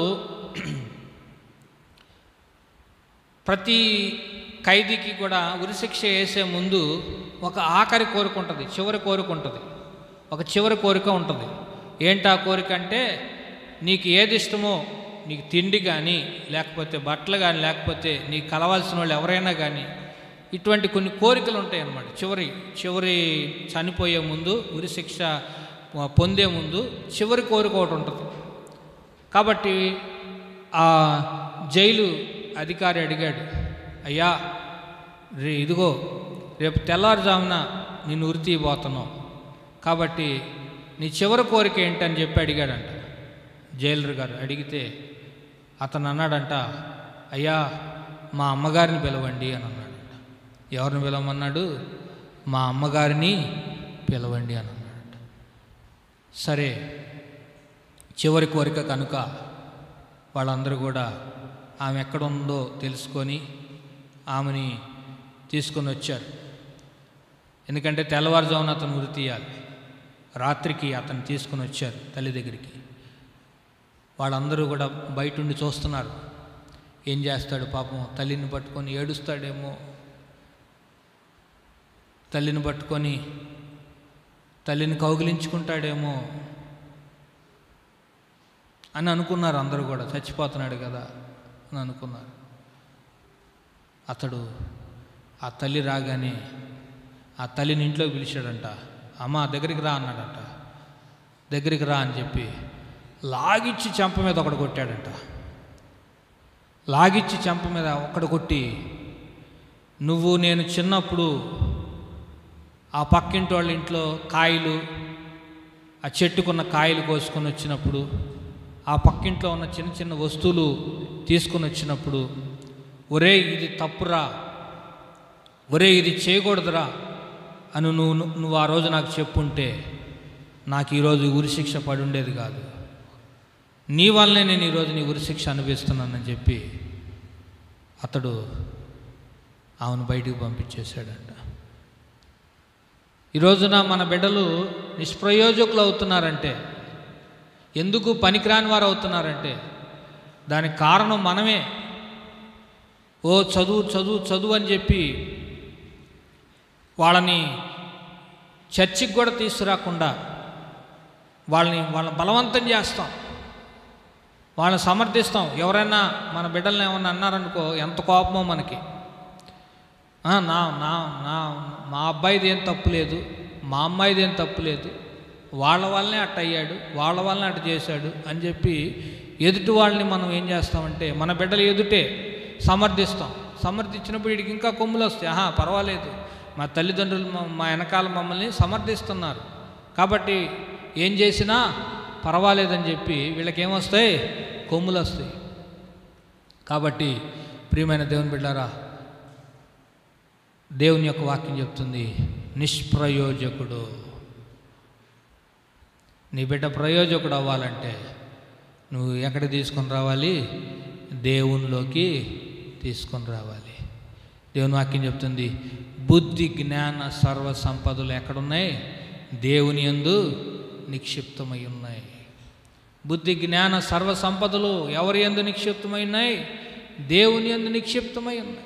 ప్రతి ఖైదీకి కూడా ఉరిశిక్ష వేసే ముందు ఒక ఆఖరి కోరిక ఉంటుంది చివరి కోరిక ఉంటుంది ఒక చివరి కోరిక ఉంటుంది ఏంటా కోరిక అంటే నీకు ఏది ఇష్టమో నీకు తిండి కానీ లేకపోతే బట్టలు కానీ లేకపోతే నీకు కలవాల్సిన వాళ్ళు ఎవరైనా కానీ ఇటువంటి కొన్ని కోరికలు ఉంటాయి అన్నమాట చివరి చివరి చనిపోయే ముందు ఉరి శిక్ష పొందే ముందు చివరి కోరిక ఒకటి ఉంటుంది కాబట్టి ఆ జైలు అధికారి అడిగాడు అయ్యా రే ఇదిగో రేపు తెల్లారుజామున నిన్ను ఉరి తీయబోతున్నావు కాబట్టి నీ చివరి కోరిక ఏంటని చెప్పి అడిగాడంట జైలర్ గారు అడిగితే అతను అన్నాడంట అయ్యా మా అమ్మగారిని పిలవండి అని అన్నాడంట ఎవరిని పిలవమన్నాడు మా అమ్మగారిని పిలవండి అని అన్నాడంట సరే చివరి కోరిక కనుక వాళ్ళందరూ కూడా ఆమె ఎక్కడుందో తెలుసుకొని ఆమెని తీసుకొని వచ్చారు ఎందుకంటే తెల్లవారుజామున అతను ఉరి తీయాలి రాత్రికి అతను తీసుకొని వచ్చారు తల్లి దగ్గరికి వాళ్ళందరూ కూడా బయట ఉండి చూస్తున్నారు ఏం చేస్తాడు పాపం తల్లిని పట్టుకొని ఏడుస్తాడేమో తల్లిని పట్టుకొని తల్లిని కౌగిలించుకుంటాడేమో అని అనుకున్నారు అందరూ కూడా చచ్చిపోతున్నాడు కదా అని అనుకున్నారు అతడు ఆ తల్లి రాగానే ఆ తల్లిని ఇంట్లోకి పిలిచాడంట అమ్మ దగ్గరికి రా అన్నాడంట దగ్గరికి రా అని చెప్పి లాగిచ్చి చెంప మీద ఒకడు కొట్టాడంట లాగిచ్చి చెంప మీద ఒకడు కొట్టి నువ్వు నేను చిన్నప్పుడు ఆ పక్కింటి వాళ్ళ ఇంట్లో కాయలు ఆ చెట్టుకున్న కాయలు కోసుకొని వచ్చినప్పుడు ఆ పక్కింట్లో ఉన్న చిన్న చిన్న వస్తువులు తీసుకొని వచ్చినప్పుడు ఒరే ఇది తప్పురా ఒరే ఇది చేయకూడదురా అని నువ్వు నువ్వు ఆ రోజు నాకు చెప్పుంటే నాకు ఈరోజు ఉరిశిక్ష పడి ఉండేది కాదు నీ వల్లనే నేను ఈరోజు నీ ఉరిశిక్ష అనుభవిస్తున్నానని చెప్పి అతడు ఆమెను బయటికి పంపించేశాడంట ఈ రోజున మన బిడ్డలు నిష్ప్రయోజకులు అవుతున్నారంటే ఎందుకు పనికిరాని వారు అవుతున్నారంటే దానికి కారణం మనమే ఓ చదువు చదువు చదువు అని చెప్పి వాళ్ళని చర్చికి కూడా తీసుకురాకుండా వాళ్ళని వాళ్ళని బలవంతం చేస్తాం వాళ్ళని సమర్థిస్తాం ఎవరైనా మన బిడ్డల్ని ఏమన్నా అన్నారనుకో ఎంత కోపమో మనకి "ఆ, నా నా నా మా అబ్బాయిది ఏం తప్పు లేదు మా అమ్మాయిది ఏం తప్పు లేదు వాళ్ళ వల్లనే అట్ట అయ్యాడు వాళ్ళ వల్లనే అట్ట చేశాడు అని చెప్పి ఎదుటి వాళ్ళని మనం ఏం చేస్తామంటే మన బిడ్డలు ఎదుటే సమర్థిస్తాం సమర్థించినప్పుడు వీడికి ఇంకా కొమ్ములు వస్తాయి ఆహా పర్వాలేదు మా తల్లిదండ్రులు మా- మా వెనకాల మమ్మల్ని సమర్థిస్తున్నారు కాబట్టి ఏం చేసినా పర్వాలేదని చెప్పి వీళ్ళకి ఏమొస్తాయి కొమ్ములు వస్తాయి కాబట్టి ప్రియమైన దేవుని బిడ్డారా దేవుని యొక్క వాక్యం చెప్తుంది నిష్ప్రయోజకుడు నీ బిడ్డ ప్రయోజకుడు అవ్వాలంటే నువ్వు ఎక్కడ తీసుకొని రావాలి దేవునిలోకి తీసుకొని రావాలి దేవుని వాక్యం చెప్తుంది బుద్ధి జ్ఞాన సర్వ సంపదలు ఎక్కడున్నాయి దేవుని యందు నిక్షిప్తమై ఉన్నాయి బుద్ధి జ్ఞాన సర్వ సంపదలు ఎవరి యందు నిక్షిప్తమై ఉన్నాయి దేవుని యందు నిక్షిప్తమై ఉన్నాయి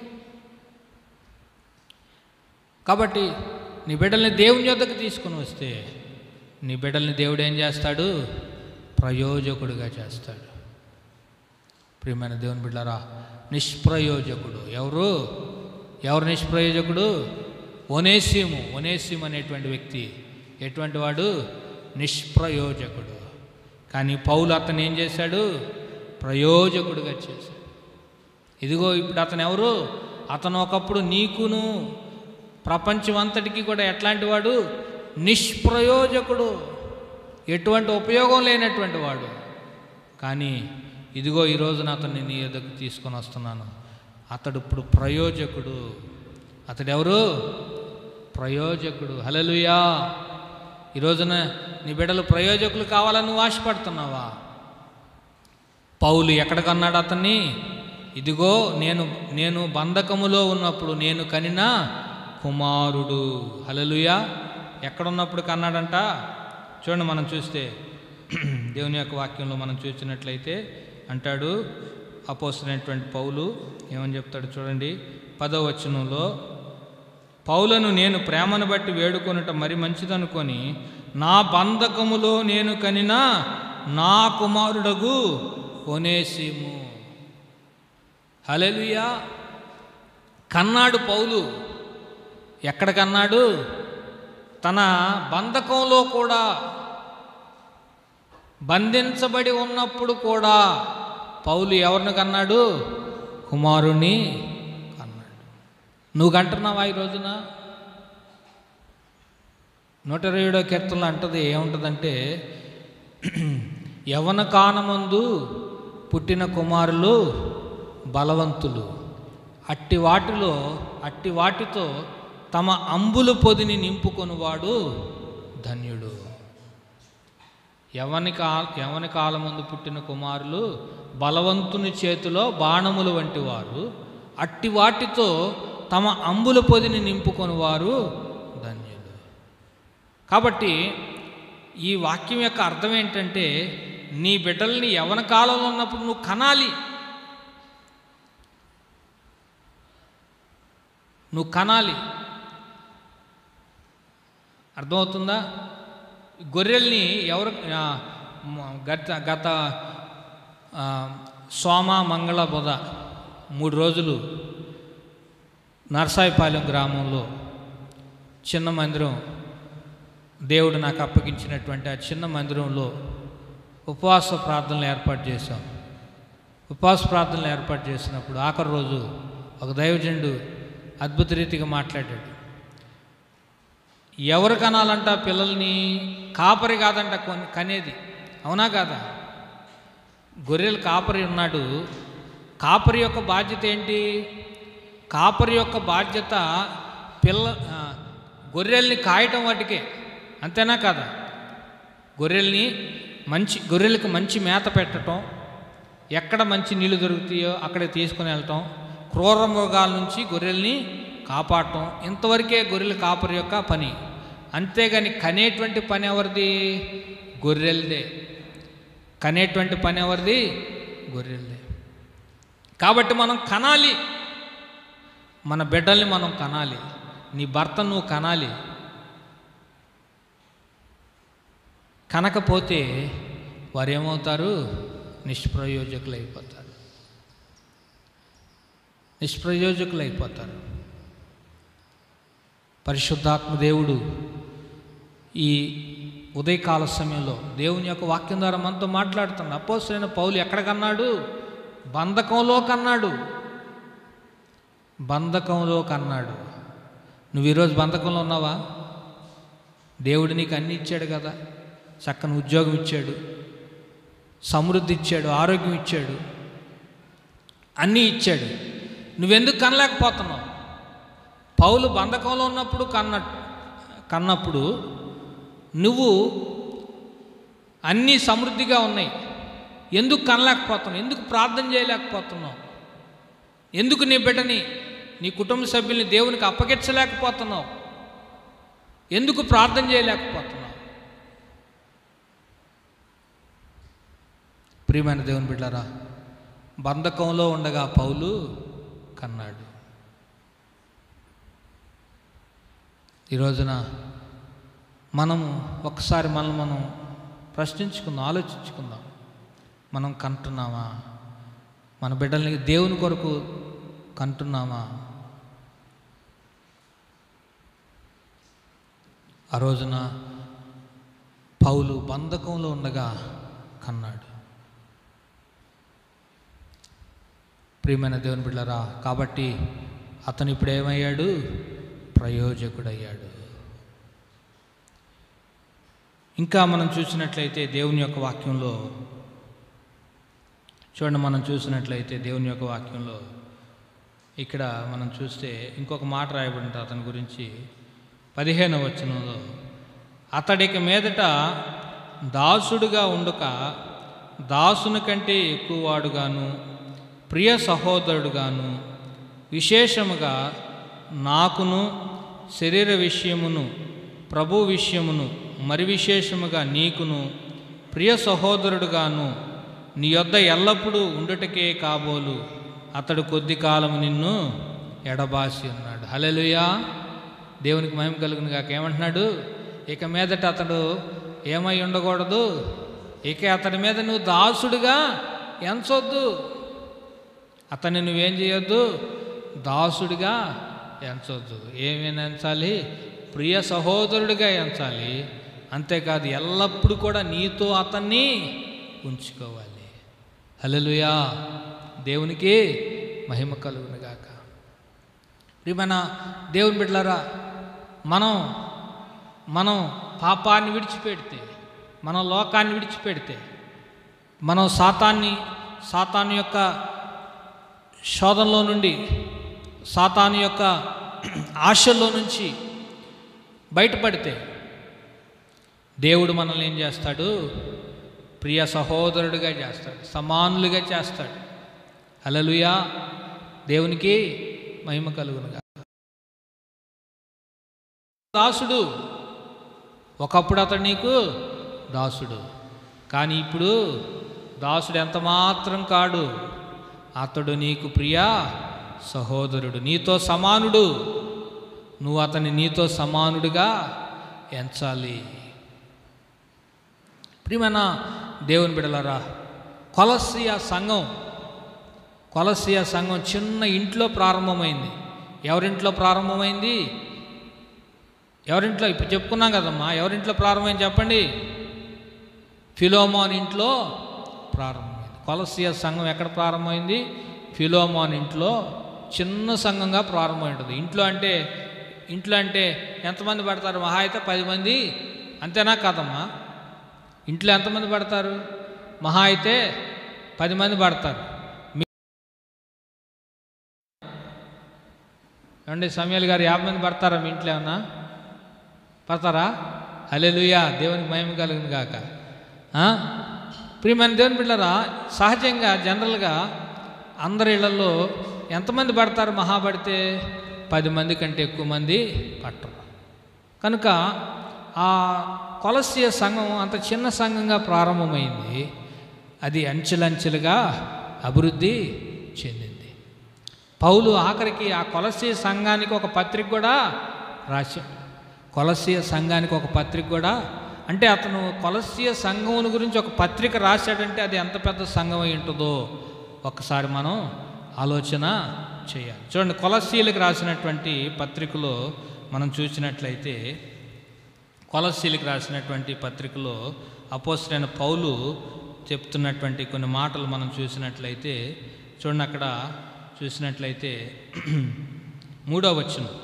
కాబట్టి నీ బిడ్డల్ని దేవుని యొద్దకు తీసుకుని వస్తే నీ బిడ్డల్ని దేవుడు ఏం చేస్తాడు ప్రయోజకుడుగా చేస్తాడు ప్రియమైన దేవుని బిడ్డరా నిష్ప్రయోజకుడు ఎవరు ఎవరు నిష్ప్రయోజకుడు ఒనేసిము ఒనేసిము అనేటువంటి వ్యక్తి ఎటువంటి వాడు నిష్ప్రయోజకుడు కానీ పౌలు అతను ఏం చేశాడు ప్రయోజకుడుగా చేశాడు ఇదిగో ఇప్పుడు అతను ఎవరు అతను ఒకప్పుడు నీకును ప్రపంచం అంతటికి కూడా ఎట్లాంటి వాడు నిష్ప్రయోజకుడు ఎటువంటి ఉపయోగం లేనటువంటి వాడు కానీ ఇదిగో ఈ రోజున అతన్ని నీ ఎదుకు తీసుకొని వస్తున్నాను అతడు ఇప్పుడు ప్రయోజకుడు అతడెవరు ప్రయోజకుడు హలలుయా ఈ రోజున నీ బిడ్డలు ప్రయోజకులు కావాలని నువ్వు ఆశపడుతున్నావా పౌలు ఎక్కడికన్నాడు అతన్ని ఇదిగో నేను నేను బంధకములో ఉన్నప్పుడు నేను కనిన కుమారుడు హలలుయా ఎక్కడున్నప్పుడు కన్నాడంట చూడండి మనం చూస్తే దేవుని యొక్క వాక్యంలో మనం చూసినట్లయితే అంటాడు అపోసినటువంటి పౌలు ఏమని చెప్తాడు చూడండి పదవ వచనంలో పౌలను నేను ప్రేమను బట్టి వేడుకొనుట మరి మంచిదనుకొని నా బంధకములో నేను కనిన నా కుమారుడగు ఒనేసిము హలెలుయా కన్నాడు పౌలు ఎక్కడ కన్నాడు తన బంధకంలో కూడా బంధించబడి ఉన్నప్పుడు కూడా పౌలు ఎవరిని కన్నాడు కుమారుణ్ణి కన్నాడు నువ్వు కంటున్నావా ఈ రోజున నూట ఇరవై ఏడో కీర్తనలో అంటది ఏముంటుందంటే యవన కానమందు పుట్టిన కుమారులు బలవంతులు అట్టి వాటిలో అట్టి వాటితో తమ అంబులు పొదిని నింపుకొనివాడు ధన్యుడు యవని కా యవని కాలమందు పుట్టిన కుమారులు బలవంతుని చేతిలో బాణములు వంటి వారు అట్టి వాటితో తమ అంబుల పొదిని నింపుకొని వారు ధన్యులు కాబట్టి ఈ వాక్యం యొక్క అర్థం ఏంటంటే నీ బిడ్డల్ని యవన కాలంలో ఉన్నప్పుడు నువ్వు కనాలి నువ్వు కనాలి అర్థమవుతుందా గొర్రెల్ని ఎవరు ఆ, మ- గత గత ఆ, సోమ మంగళ బుధ మూడు రోజులు నర్సాయిపాలెం గ్రామంలో చిన్న మందిరం దేవుడు నాకు అప్పగించినటువంటి ఆ చిన్న మందిరంలో ఉపవాస ప్రార్థనలు ఏర్పాటు చేశాం ఉపవాస ప్రార్థనలు ఏర్పాటు చేసినప్పుడు ఆఖరి రోజు ఒక దైవజనుడు అద్భుత రీతిగా మాట్లాడాడు ఎవరు కనాలంట ఆ పిల్లల్ని కాపరి కాదంట కొన్- కనేది అవునా కాదా గొర్రెలు కాపరి ఉన్నాడు కాపరి యొక్క బాధ్యత ఏంటి కాపరి యొక్క బాధ్యత పిల్ల ఆ, గొర్రెల్ని కాయటం వాటికే అంతేనా కాదా గొర్రెల్ని మంచి గొర్రెలకు మంచి మేత పెట్టడం ఎక్కడ మంచి నీళ్లు దొరుకుతాయో అక్కడ తీసుకుని వెళ్ళటం క్రూర మృగాల నుంచి గొర్రెల్ని కాపాడటం ఇంతవరకే గొర్రెల కాపరి యొక్క పని అంతేగాని కనేటువంటి పని ఎవరిది గొర్రెలదే కనేటువంటి పని ఎవరిది గొర్రెలదే కాబట్టి మనం కనాలి మన బిడ్డల్ని మనం కనాలి నీ భర్త నువ్వు కనాలి కనకపోతే వారు ఏమవుతారు నిష్ప్రయోజకులు అయిపోతారు నిష్ప్రయోజకులు అయిపోతారు పరిశుద్ధాత్మ దేవుడు ఈ ఉదయకాల సమయంలో దేవుని యొక్క వాక్యం ద్వారా మనతో మాట్లాడుతున్నాడు అపోసరైన పౌలు ఎక్కడ కన్నాడు బంధకంలో కన్నాడు బంధకంలో కన్నాడు నువ్వు ఈరోజు బంధకంలో ఉన్నావా దేవుడు నీకు అన్ని ఇచ్చాడు కదా చక్కని ఉద్యోగం ఇచ్చాడు సమృద్ధి ఇచ్చాడు ఆరోగ్యం ఇచ్చాడు అన్నీ ఇచ్చాడు నువ్వెందుకు కనలేకపోతున్నావు పౌలు బంధకంలో ఉన్నప్పుడు కన్న కన్నప్పుడు నువ్వు అన్నీ సమృద్ధిగా ఉన్నాయి ఎందుకు కనలేకపోతున్నావు ఎందుకు ప్రార్థన చేయలేకపోతున్నావు ఎందుకు నీ బిడ్డని నీ కుటుంబ సభ్యుల్ని దేవునికి అప్పగించలేకపోతున్నావు ఎందుకు ప్రార్థన చేయలేకపోతున్నావు ప్రియమైన దేవుని బిడ్డారా బంధకంలో ఉండగా పౌలు కన్నాడు ఈ రోజున మనము ఒకసారి మనం మనం ప్రశ్నించుకుందాం ఆలోచించుకుందాం మనం కంటున్నామా మన బిడ్డల్ని దేవుని కొరకు కంటున్నామా ఆ రోజున పౌలు బంధకంలో ఉండగా కన్నాడు ప్రియమైన దేవుని బిడ్డరా కాబట్టి అతను ఇప్పుడు ఏమయ్యాడు ప్రయోజకుడయ్యాడు ఇంకా మనం చూసినట్లయితే దేవుని యొక్క వాక్యంలో చూడండి మనం చూసినట్లయితే దేవుని యొక్క వాక్యంలో ఇక్కడ మనం చూస్తే ఇంకొక మాట రాయబడింది అతని గురించి పదిహేనవ వచనంలో అతడికి మీదట దాసుడుగా ఉండుక దాసుని కంటే ఎక్కువవాడుగాను ప్రియ సహోదరుడుగాను విశేషముగా నాకును శరీర విషయమును ప్రభు విషయమును మరి విశేషముగా నీకును ప్రియ సహోదరుడుగాను నీ యొద్ద ఎల్లప్పుడూ ఉండుటకే కాబోలు అతడు కొద్ది కాలము నిన్ను ఎడబాసి ఉన్నాడు హలెలుయా దేవునికి మహిమ కలుగును కాక ఏమంటున్నాడు ఇక మీదట అతడు ఏమై ఉండకూడదు ఇక అతడి మీద నువ్వు దాసుడుగా ఎంచొద్దు అతన్ని నువ్వేం చేయొద్దు దాసుడిగా ఎంచొద్దు ఏమేమి ఎంచాలి ప్రియ సహోదరుడిగా ఎంచాలి అంతేకాదు ఎల్లప్పుడూ కూడా నీతో అతన్ని ఉంచుకోవాలి హల్లెలూయా దేవునికి మహిమ కలుగునుగాక ప్రియమైన దేవుని బిడ్డలారా మనం మనం పాపాన్ని విడిచిపెడితే మనం లోకాన్ని విడిచిపెడితే మనం సాతాన్ని సాతాను యొక్క శోధనలో నుండి సాతాను యొక్క ఆశల్లో నుంచి బయటపడితే దేవుడు మనల్ని ఏం చేస్తాడు ప్రియ సహోదరుడిగా చేస్తాడు సమానులుగా చేస్తాడు హల్లెలూయా దేవునికి మహిమ కలుగునుగా దాసుడు ఒకప్పుడు అతడు నీకు దాసుడు కానీ ఇప్పుడు దాసుడు ఎంత మాత్రం కాడు అతడు నీకు ప్రియా సహోదరుడు నీతో సమానుడు నువ్వు అతన్ని నీతో సమానుడిగా ఎంచాలి ప్రియమైన దేవుని బిడలరా కొలసియ సంఘం కొలసియ సంఘం చిన్న ఇంట్లో ప్రారంభమైంది ఎవరింట్లో ప్రారంభమైంది ఎవరింట్లో ఇప్పుడు చెప్పుకున్నాం కదమ్మా ఎవరింట్లో ప్రారంభమైంది చెప్పండి ఫిలోమోన్ ఇంట్లో ప్రారంభమైంది కొలసియ సంఘం ఎక్కడ ప్రారంభమైంది ఫిలోమోన్ ఇంట్లో చిన్న సంఘంగా ప్రారంభమైంటుంది ఇంట్లో అంటే ఇంట్లో అంటే ఎంతమంది పడతారు మహా అయితే పది మంది అంతేనా కాదమ్మా ఇంట్లో ఎంతమంది పడతారు మహా అయితే పది మంది పడతారు మీ- ఏమండి సమయాలు గారు యాభై మంది పడతారా మీ ఇంట్లో ఏమన్నా పడతారా హల్లెలూయా దేవునికి మహిమ కలుగును గాక ఆ? ప్రియమైన దేవుని బిడ్డరా సహజంగా జనరల్గా అందరి ఇళ్లలో ఎంతమంది పడతారు మహా పడితే పది మంది కంటే ఎక్కువ మంది పట్టరు కనుక ఆ కొలసీయ సంఘం అంత చిన్న సంఘంగా ప్రారంభమైంది అది అంచెలంచెలుగా అభివృద్ధి చెందింది పౌలు ఆఖరికి ఆ కొలసీయ సంఘానికి ఒక పత్రిక కూడా రాశాడు కొలసీయ సంఘానికి ఒక పత్రిక కూడా అంటే అతను కొలసీయ సంఘం గురించి ఒక పత్రిక రాశాడంటే అది ఎంత పెద్ద సంఘం అయి ఉంటుందో ఒకసారి మనం ఆలోచన చేయాలి చూడండి కొలసీలకు రాసినటువంటి పత్రికలో మనం చూసినట్లయితే కొలసీలకు రాసినటువంటి పత్రికలో అపోసరైన పౌలు చెప్తున్నటువంటి కొన్ని మాటలు మనం చూసినట్లయితే చూడండి అక్కడ చూసినట్లయితే మూడో వచనం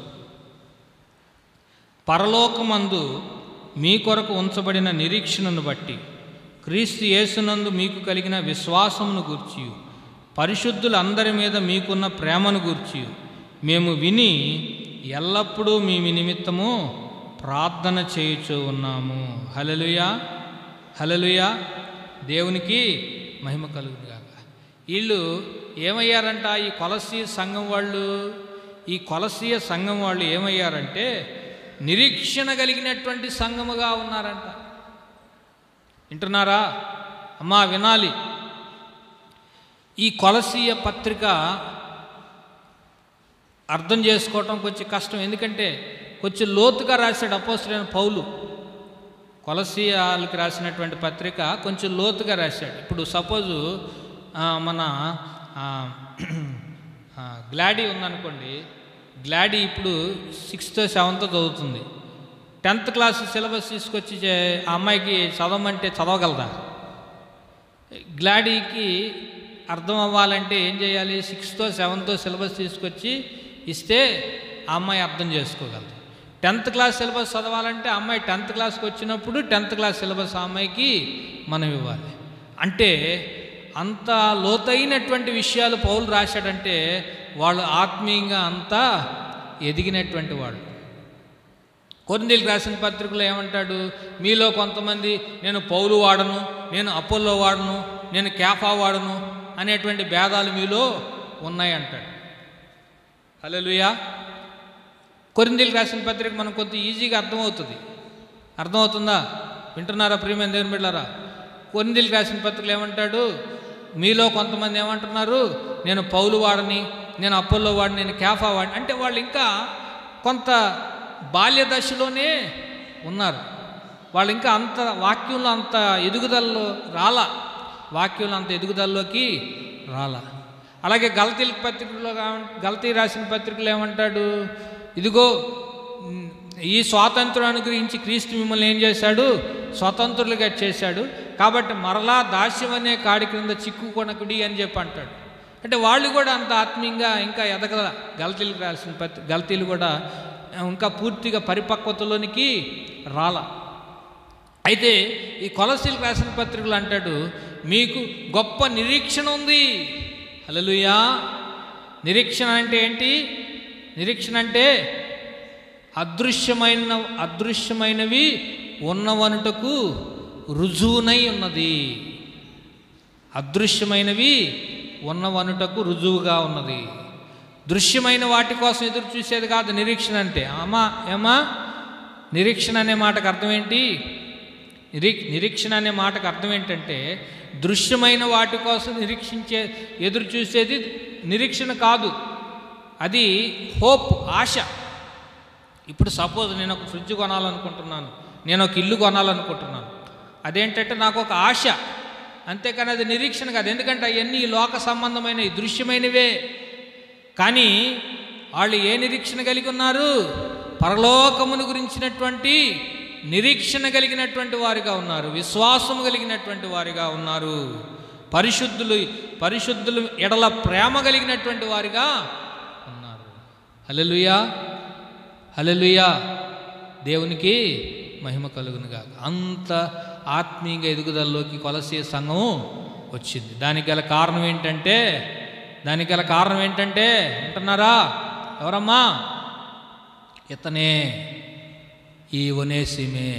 పరలోకమందు మీ కొరకు ఉంచబడిన నిరీక్షణను బట్టి క్రీస్తు యేసునందు మీకు కలిగిన విశ్వాసమును గూర్చి పరిశుద్ధులందరి మీద మీకున్న ప్రేమను గూర్చి మేము విని ఎల్లప్పుడూ మీ నిమిత్తము ప్రార్థన చేయుచూ ఉన్నాము హలలుయా హలలుయా దేవునికి మహిమ కలుగునుగాక వీళ్ళు ఏమయ్యారంట ఈ కొలసీ సంఘం వాళ్ళు ఈ కొలసీయ సంఘం వాళ్ళు ఏమయ్యారంటే నిరీక్షణ కలిగినటువంటి సంఘముగా ఉన్నారంట వింటున్నారా అమ్మా వినాలి ఈ కొలసీయ పత్రిక అర్థం చేసుకోవటం కొంచెం కష్టం ఎందుకంటే కొంచెం లోతుగా రాశాడు అపోసరైన పౌలు కొలసీయాలకు రాసినటువంటి పత్రిక కొంచెం లోతుగా రాశాడు ఇప్పుడు సపోజు ఆ, మన ఆ, ఆ, గ్లాడీ ఉందనుకోండి గ్లాడీ ఇప్పుడు సిక్స్త్ సెవెంత్ చదువుతుంది టెన్త్ క్లాస్ సిలబస్ తీసుకొచ్చి చే- ఆ అమ్మాయికి చదవమంటే చదవగలదా గ్లాడీకి అర్థం అవ్వాలంటే ఏం చేయాలి సిక్స్తో సెవెంతో సిలబస్ తీసుకొచ్చి ఇస్తే ఆ అమ్మాయి అర్థం చేసుకోగలదు టెన్త్ క్లాస్ సిలబస్ చదవాలంటే ఆ అమ్మాయి టెన్త్ క్లాస్కి వచ్చినప్పుడు టెన్త్ క్లాస్ సిలబస్ ఆ అమ్మాయికి మనం ఇవ్వాలి అంటే అంత లోతైనటువంటి విషయాలు పౌలు రాశాడంటే వాళ్ళు ఆత్మీయంగా అంతా ఎదిగినటువంటి వాళ్ళు కొరిందీలు రాసిన పత్రికలో ఏమంటాడు మీలో కొంతమంది నేను పౌలు వాడను నేను అపోల్లో వాడను నేను క్యాఫా వాడను అనేటువంటి భేదాలు మీలో ఉన్నాయి అంటాడు హలోలుయా కొరిందీలు రాసిన పత్రిక మనకు కొంత ఈజీగా అర్థమవుతుంది అర్థమవుతుందా వింటున్నారా ప్రియమైన దేవుని బిడ్డారా కొరిందీలు రాసిన పత్రికలు ఏమంటాడు మీలో కొంతమంది ఏమంటున్నారు నేను పౌలు వాడని నేను అప్పల్లో వాడిని నేను క్యాఫా వాడిని అంటే వాళ్ళు ఇంకా కొంత బాల్య దశలోనే ఉన్నారు వాళ్ళు ఇంకా అంత వాక్యంలో అంత ఎదుగుదలలో రాలా వాక్యంలో అంత ఎదుగుదలలోకి రాలా అలాగే గలతీ పత్రికలో కా- గలతీ రాసిన పత్రికలో ఏమంటాడు ఇదిగో ఉమ్, ఈ స్వాతంత్రం అనుగ్రహించి క్రీస్తు మిమ్మల్ని ఏం చేశాడు స్వతంత్రులుగా చేశాడు కాబట్టి మరలా దాస్యం అనే కాడి క్రింద చిక్కుకొనకుడి అని చెప్పి అంటాడు అంటే వాళ్ళు కూడా అంత ఆత్మీయంగా ఇంకా ఎదగల గలతీలకు రాసిన పత్రి గలతీలు కూడా ఇంకా పూర్తిగా పరిపక్వతలోనికి రాల అయితే ఈ కొలసీలకు రాసిన పత్రికలు అంటాడు మీకు గొప్ప నిరీక్షణ ఉంది హల్లెలూయా నిరీక్షణ అంటే ఏంటి నిరీక్షణ అంటే అదృశ్యమైన అదృశ్యమైనవి ఉన్నవనుటకు రుజువునై ఉన్నది అదృశ్యమైనవి ఉన్నవనుటకు రుజువుగా ఉన్నది దృశ్యమైన వాటి కోసం ఎదురు చూసేది కాదు నిరీక్షణ అంటే అమ్మా ఏమా నిరీక్షణ అనే మాటకు అర్థం ఏంటి నిరీ నిరీక్షణ అనే మాటకు అర్థం ఏంటంటే దృశ్యమైన వాటి కోసం నిరీక్షించే ఎదురు చూసేది నిరీక్షణ కాదు అది హోప్ ఆశ ఇప్పుడు సపోజ్ నేను ఒక ఫ్రిడ్జ్ కొనాలనుకుంటున్నాను నేను ఒక ఇల్లు కొనాలనుకుంటున్నాను అదేంటంటే నాకు ఒక ఆశ అంతేకాని అది నిరీక్షణ కాదు ఎందుకంటే అవన్నీ ఈ లోక సంబంధమైన ఈ దృశ్యమైనవే కానీ వాళ్ళు ఏ నిరీక్షణ కలిగి ఉన్నారు పరలోకమును గురించినటువంటి నిరీక్షణ కలిగినటువంటి వారిగా ఉన్నారు విశ్వాసము కలిగినటువంటి వారిగా ఉన్నారు పరిశుద్ధులు పరిశుద్ధులు ఎడల ప్రేమ కలిగినటువంటి వారిగా ఉన్నారు హల్లెలూయా హల్లెలూయా దేవునికి మహిమ కలుగునుగా అంత ఆత్మీయంగా ఎదుగుదలలోకి కొలసే సంఘం వచ్చింది దానికి గల కారణం ఏంటంటే దానికి గల కారణం ఏంటంటే అంటున్నారా ఎవరమ్మా ఇతనే ఈ ఒనేసిమే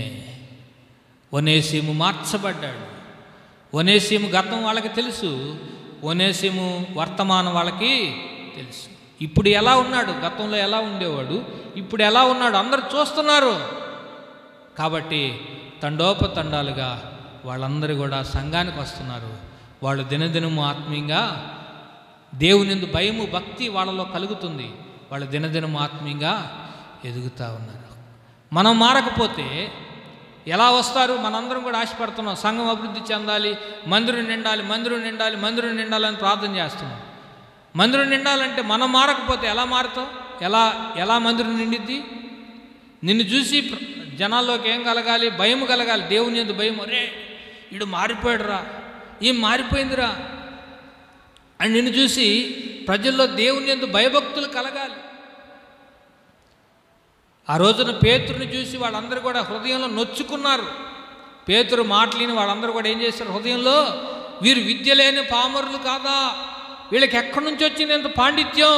ఒనేసిము మార్చబడ్డాడు ఒనేసిము గతం వాళ్ళకి తెలుసు ఒనేసిము వర్తమానం వాళ్ళకి తెలుసు ఇప్పుడు ఎలా ఉన్నాడు గతంలో ఎలా ఉండేవాడు ఇప్పుడు ఎలా ఉన్నాడు అందరు చూస్తున్నారు కాబట్టి తండోపతండాలుగా వాళ్ళందరూ కూడా సంఘానికి వస్తున్నారు వాళ్ళు దినదినము ఆత్మీయంగా దేవునిందు భయము భక్తి వాళ్ళలో కలుగుతుంది వాళ్ళు దినదినము ఆత్మీయంగా ఎదుగుతూ ఉన్నారు మనం మారకపోతే ఎలా వస్తారు మనందరం కూడా ఆశపడుతున్నాం సంఘం అభివృద్ధి చెందాలి మందిరం నిండాలి మందిరం నిండాలి మందిరం నిండాలని ప్రార్థన చేస్తున్నాం మందిరం నిండాలంటే మనం మారకపోతే ఎలా మారుతాం ఎలా ఎలా మందిరం నిండిద్ది నిన్ను చూసి ప్ర- జనాల్లోకి ఏం కలగాలి భయం కలగాలి దేవుని ఎందు భయం అరే వీడు మారిపోయాడురా ఏం మారిపోయిందిరా అని నిన్ను చూసి ప్రజల్లో దేవుని ఎందు భయభక్తులు కలగాలి ఆ రోజున పేతురుని చూసి వాళ్ళందరూ కూడా హృదయంలో నొచ్చుకున్నారు పేతురు మాటలిని వాళ్ళందరూ కూడా ఏం చేశారు హృదయంలో వీరు విద్య లేని పామరులు కాదా వీళ్ళకి ఎక్కడి నుంచి వచ్చింది ఎంత పాండిత్యం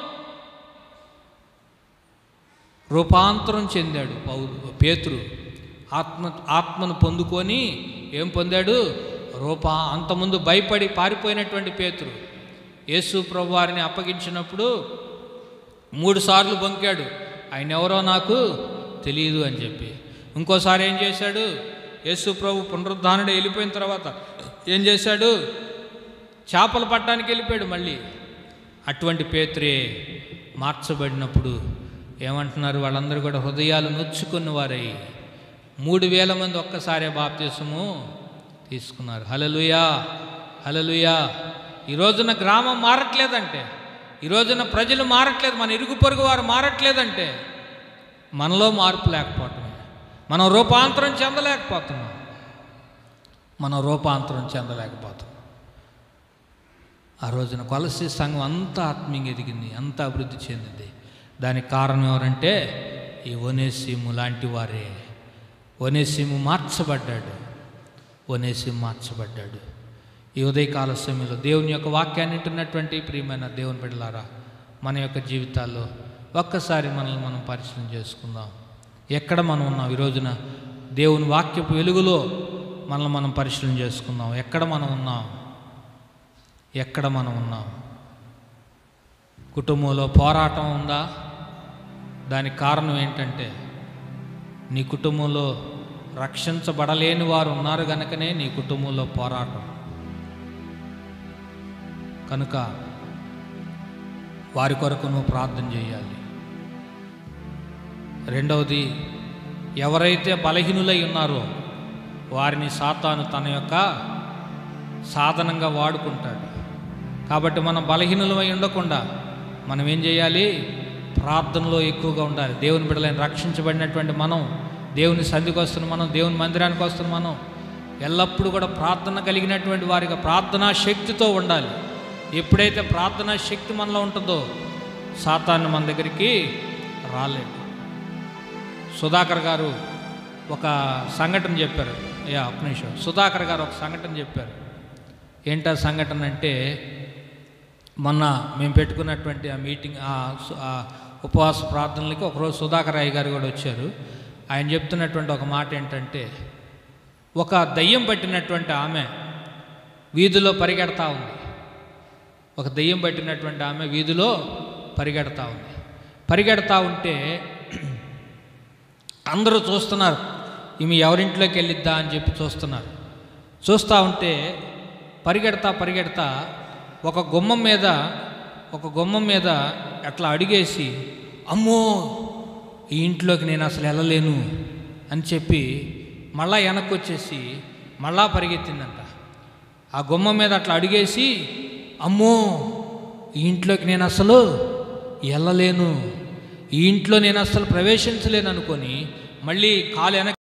రూపాంతరం చెందాడు పౌరు పేతురు ఆత్మ ఆత్మను పొందుకొని ఏం పొందాడు రూపా అంతకుముందు భయపడి పారిపోయినటువంటి పేతురు యేసు ప్రభు వారిని అప్పగించినప్పుడు మూడు సార్లు బొంకాడు ఆయన ఎవరో నాకు తెలియదు అని చెప్పి ఇంకోసారి ఏం చేశాడు యేసు ప్రభు పునరుద్ధానుడు వెళ్ళిపోయిన తర్వాత ఏం చేశాడు చేపలు పట్టడానికి వెళ్ళిపోయాడు మళ్ళీ అటువంటి పేతురే మార్చబడినప్పుడు ఏమంటున్నారు వాళ్ళందరూ కూడా హృదయాలు నొచ్చుకున్న వారై మూడు వేల మంది ఒక్కసారే బాప్తీసము తీసుకున్నారు హలలుయా హలలుయా ఈ రోజున గ్రామం మారట్లేదంటే ఈ రోజున ప్రజలు మారట్లేదు మన ఇరుగు పొరుగు వారు మారట్లేదంటే మనలో మార్పు లేకపోవటమే మనం రూపాంతరం చెందలేకపోతున్నాం మనం రూపాంతరం చెందలేకపోతున్నాం ఆ రోజున కొలసి సంఘం అంత ఆత్మీయంగా ఎదిగింది అంత అభివృద్ధి చెందింది దానికి కారణం ఎవరంటే ఈ ఒనేసిము లాంటి వారే ఒనేసిము మార్చబడ్డాడు ఒనేసిము మార్చబడ్డాడు ఈ ఉదయకాల సమయంలో దేవుని యొక్క వాక్యాన్ని వింటున్నటువంటి ప్రియమైన దేవుని బిడ్డలారా మన యొక్క జీవితాల్లో ఒక్కసారి మనల్ని మనం పరిశీలన చేసుకుందాం ఎక్కడ మనం ఉన్నాం ఈ రోజున దేవుని వాక్యపు వెలుగులో మనల్ని మనం పరిశీలన చేసుకుందాం ఎక్కడ మనం ఉన్నాం ఎక్కడ మనం ఉన్నాం కుటుంబంలో పోరాటం ఉందా దానికి కారణం ఏంటంటే నీ కుటుంబంలో రక్షించబడలేని వారు ఉన్నారు కనుకనే నీ కుటుంబంలో పోరాటం కనుక వారి కొరకు నువ్వు ప్రార్థన చేయాలి రెండవది ఎవరైతే బలహీనులై ఉన్నారో వారిని సాతాను తన యొక్క సాధనంగా వాడుకుంటాడు కాబట్టి మనం బలహీనులమై ఉండకుండా మనం ఏం చేయాలి ప్రార్థనలో ఎక్కువగా ఉండాలి దేవుని బిడ్డలైన రక్షించబడినటువంటి మనం దేవుని సంధికి వస్తున్న మనం దేవుని మందిరానికి వస్తున్న మనం ఎల్లప్పుడూ కూడా ప్రార్థన కలిగినటువంటి వారిగా ప్రార్థనా శక్తితో ఉండాలి ఎప్పుడైతే ప్రార్థనా శక్తి మనలో ఉంటుందో సాతాన్ని మన దగ్గరికి రాలేడు సుధాకర్ గారు ఒక సంఘటన చెప్పారు యా ఒక్క నిమిషం సుధాకర్ గారు ఒక సంఘటన చెప్పారు ఏంటా సంఘటన అంటే మొన్న మేము పెట్టుకున్నటువంటి ఆ మీటింగ్ ఆ సు- ఆ ఉపవాస ప్రార్థనలకి ఒకరోజు సుధాకర్ రాయ్ గారు కూడా వచ్చారు ఆయన చెప్తున్నటువంటి ఒక మాట ఏంటంటే ఒక దయ్యం పట్టినటువంటి ఆమె వీధిలో పరిగెడతా ఉంది ఒక దయ్యం పట్టినటువంటి ఆమె వీధిలో పరిగెడతా ఉంది పరిగెడతా ఉంటే అందరూ చూస్తున్నారు ఈమె ఎవరింట్లోకి వెళ్ళిద్దా అని చెప్పి చూస్తున్నారు చూస్తూ ఉంటే పరిగెడతా పరిగెడతా ఒక గుమ్మం మీద ఒక గుమ్మం మీద అట్లా అడిగేసి అమ్మో ఈ ఇంట్లోకి నేను అసలు వెళ్ళలేను అని చెప్పి మళ్ళా వెనక్కి వచ్చేసి మళ్ళా పరిగెత్తిందంట ఆ గుమ్మం మీద అట్లా అడిగేసి అమ్మో ఈ ఇంట్లోకి నేను అసలు వెళ్ళలేను ఈ ఇంట్లో నేను అసలు ప్రవేశించలేను అనుకొని మళ్ళీ కాలు వెనక్కి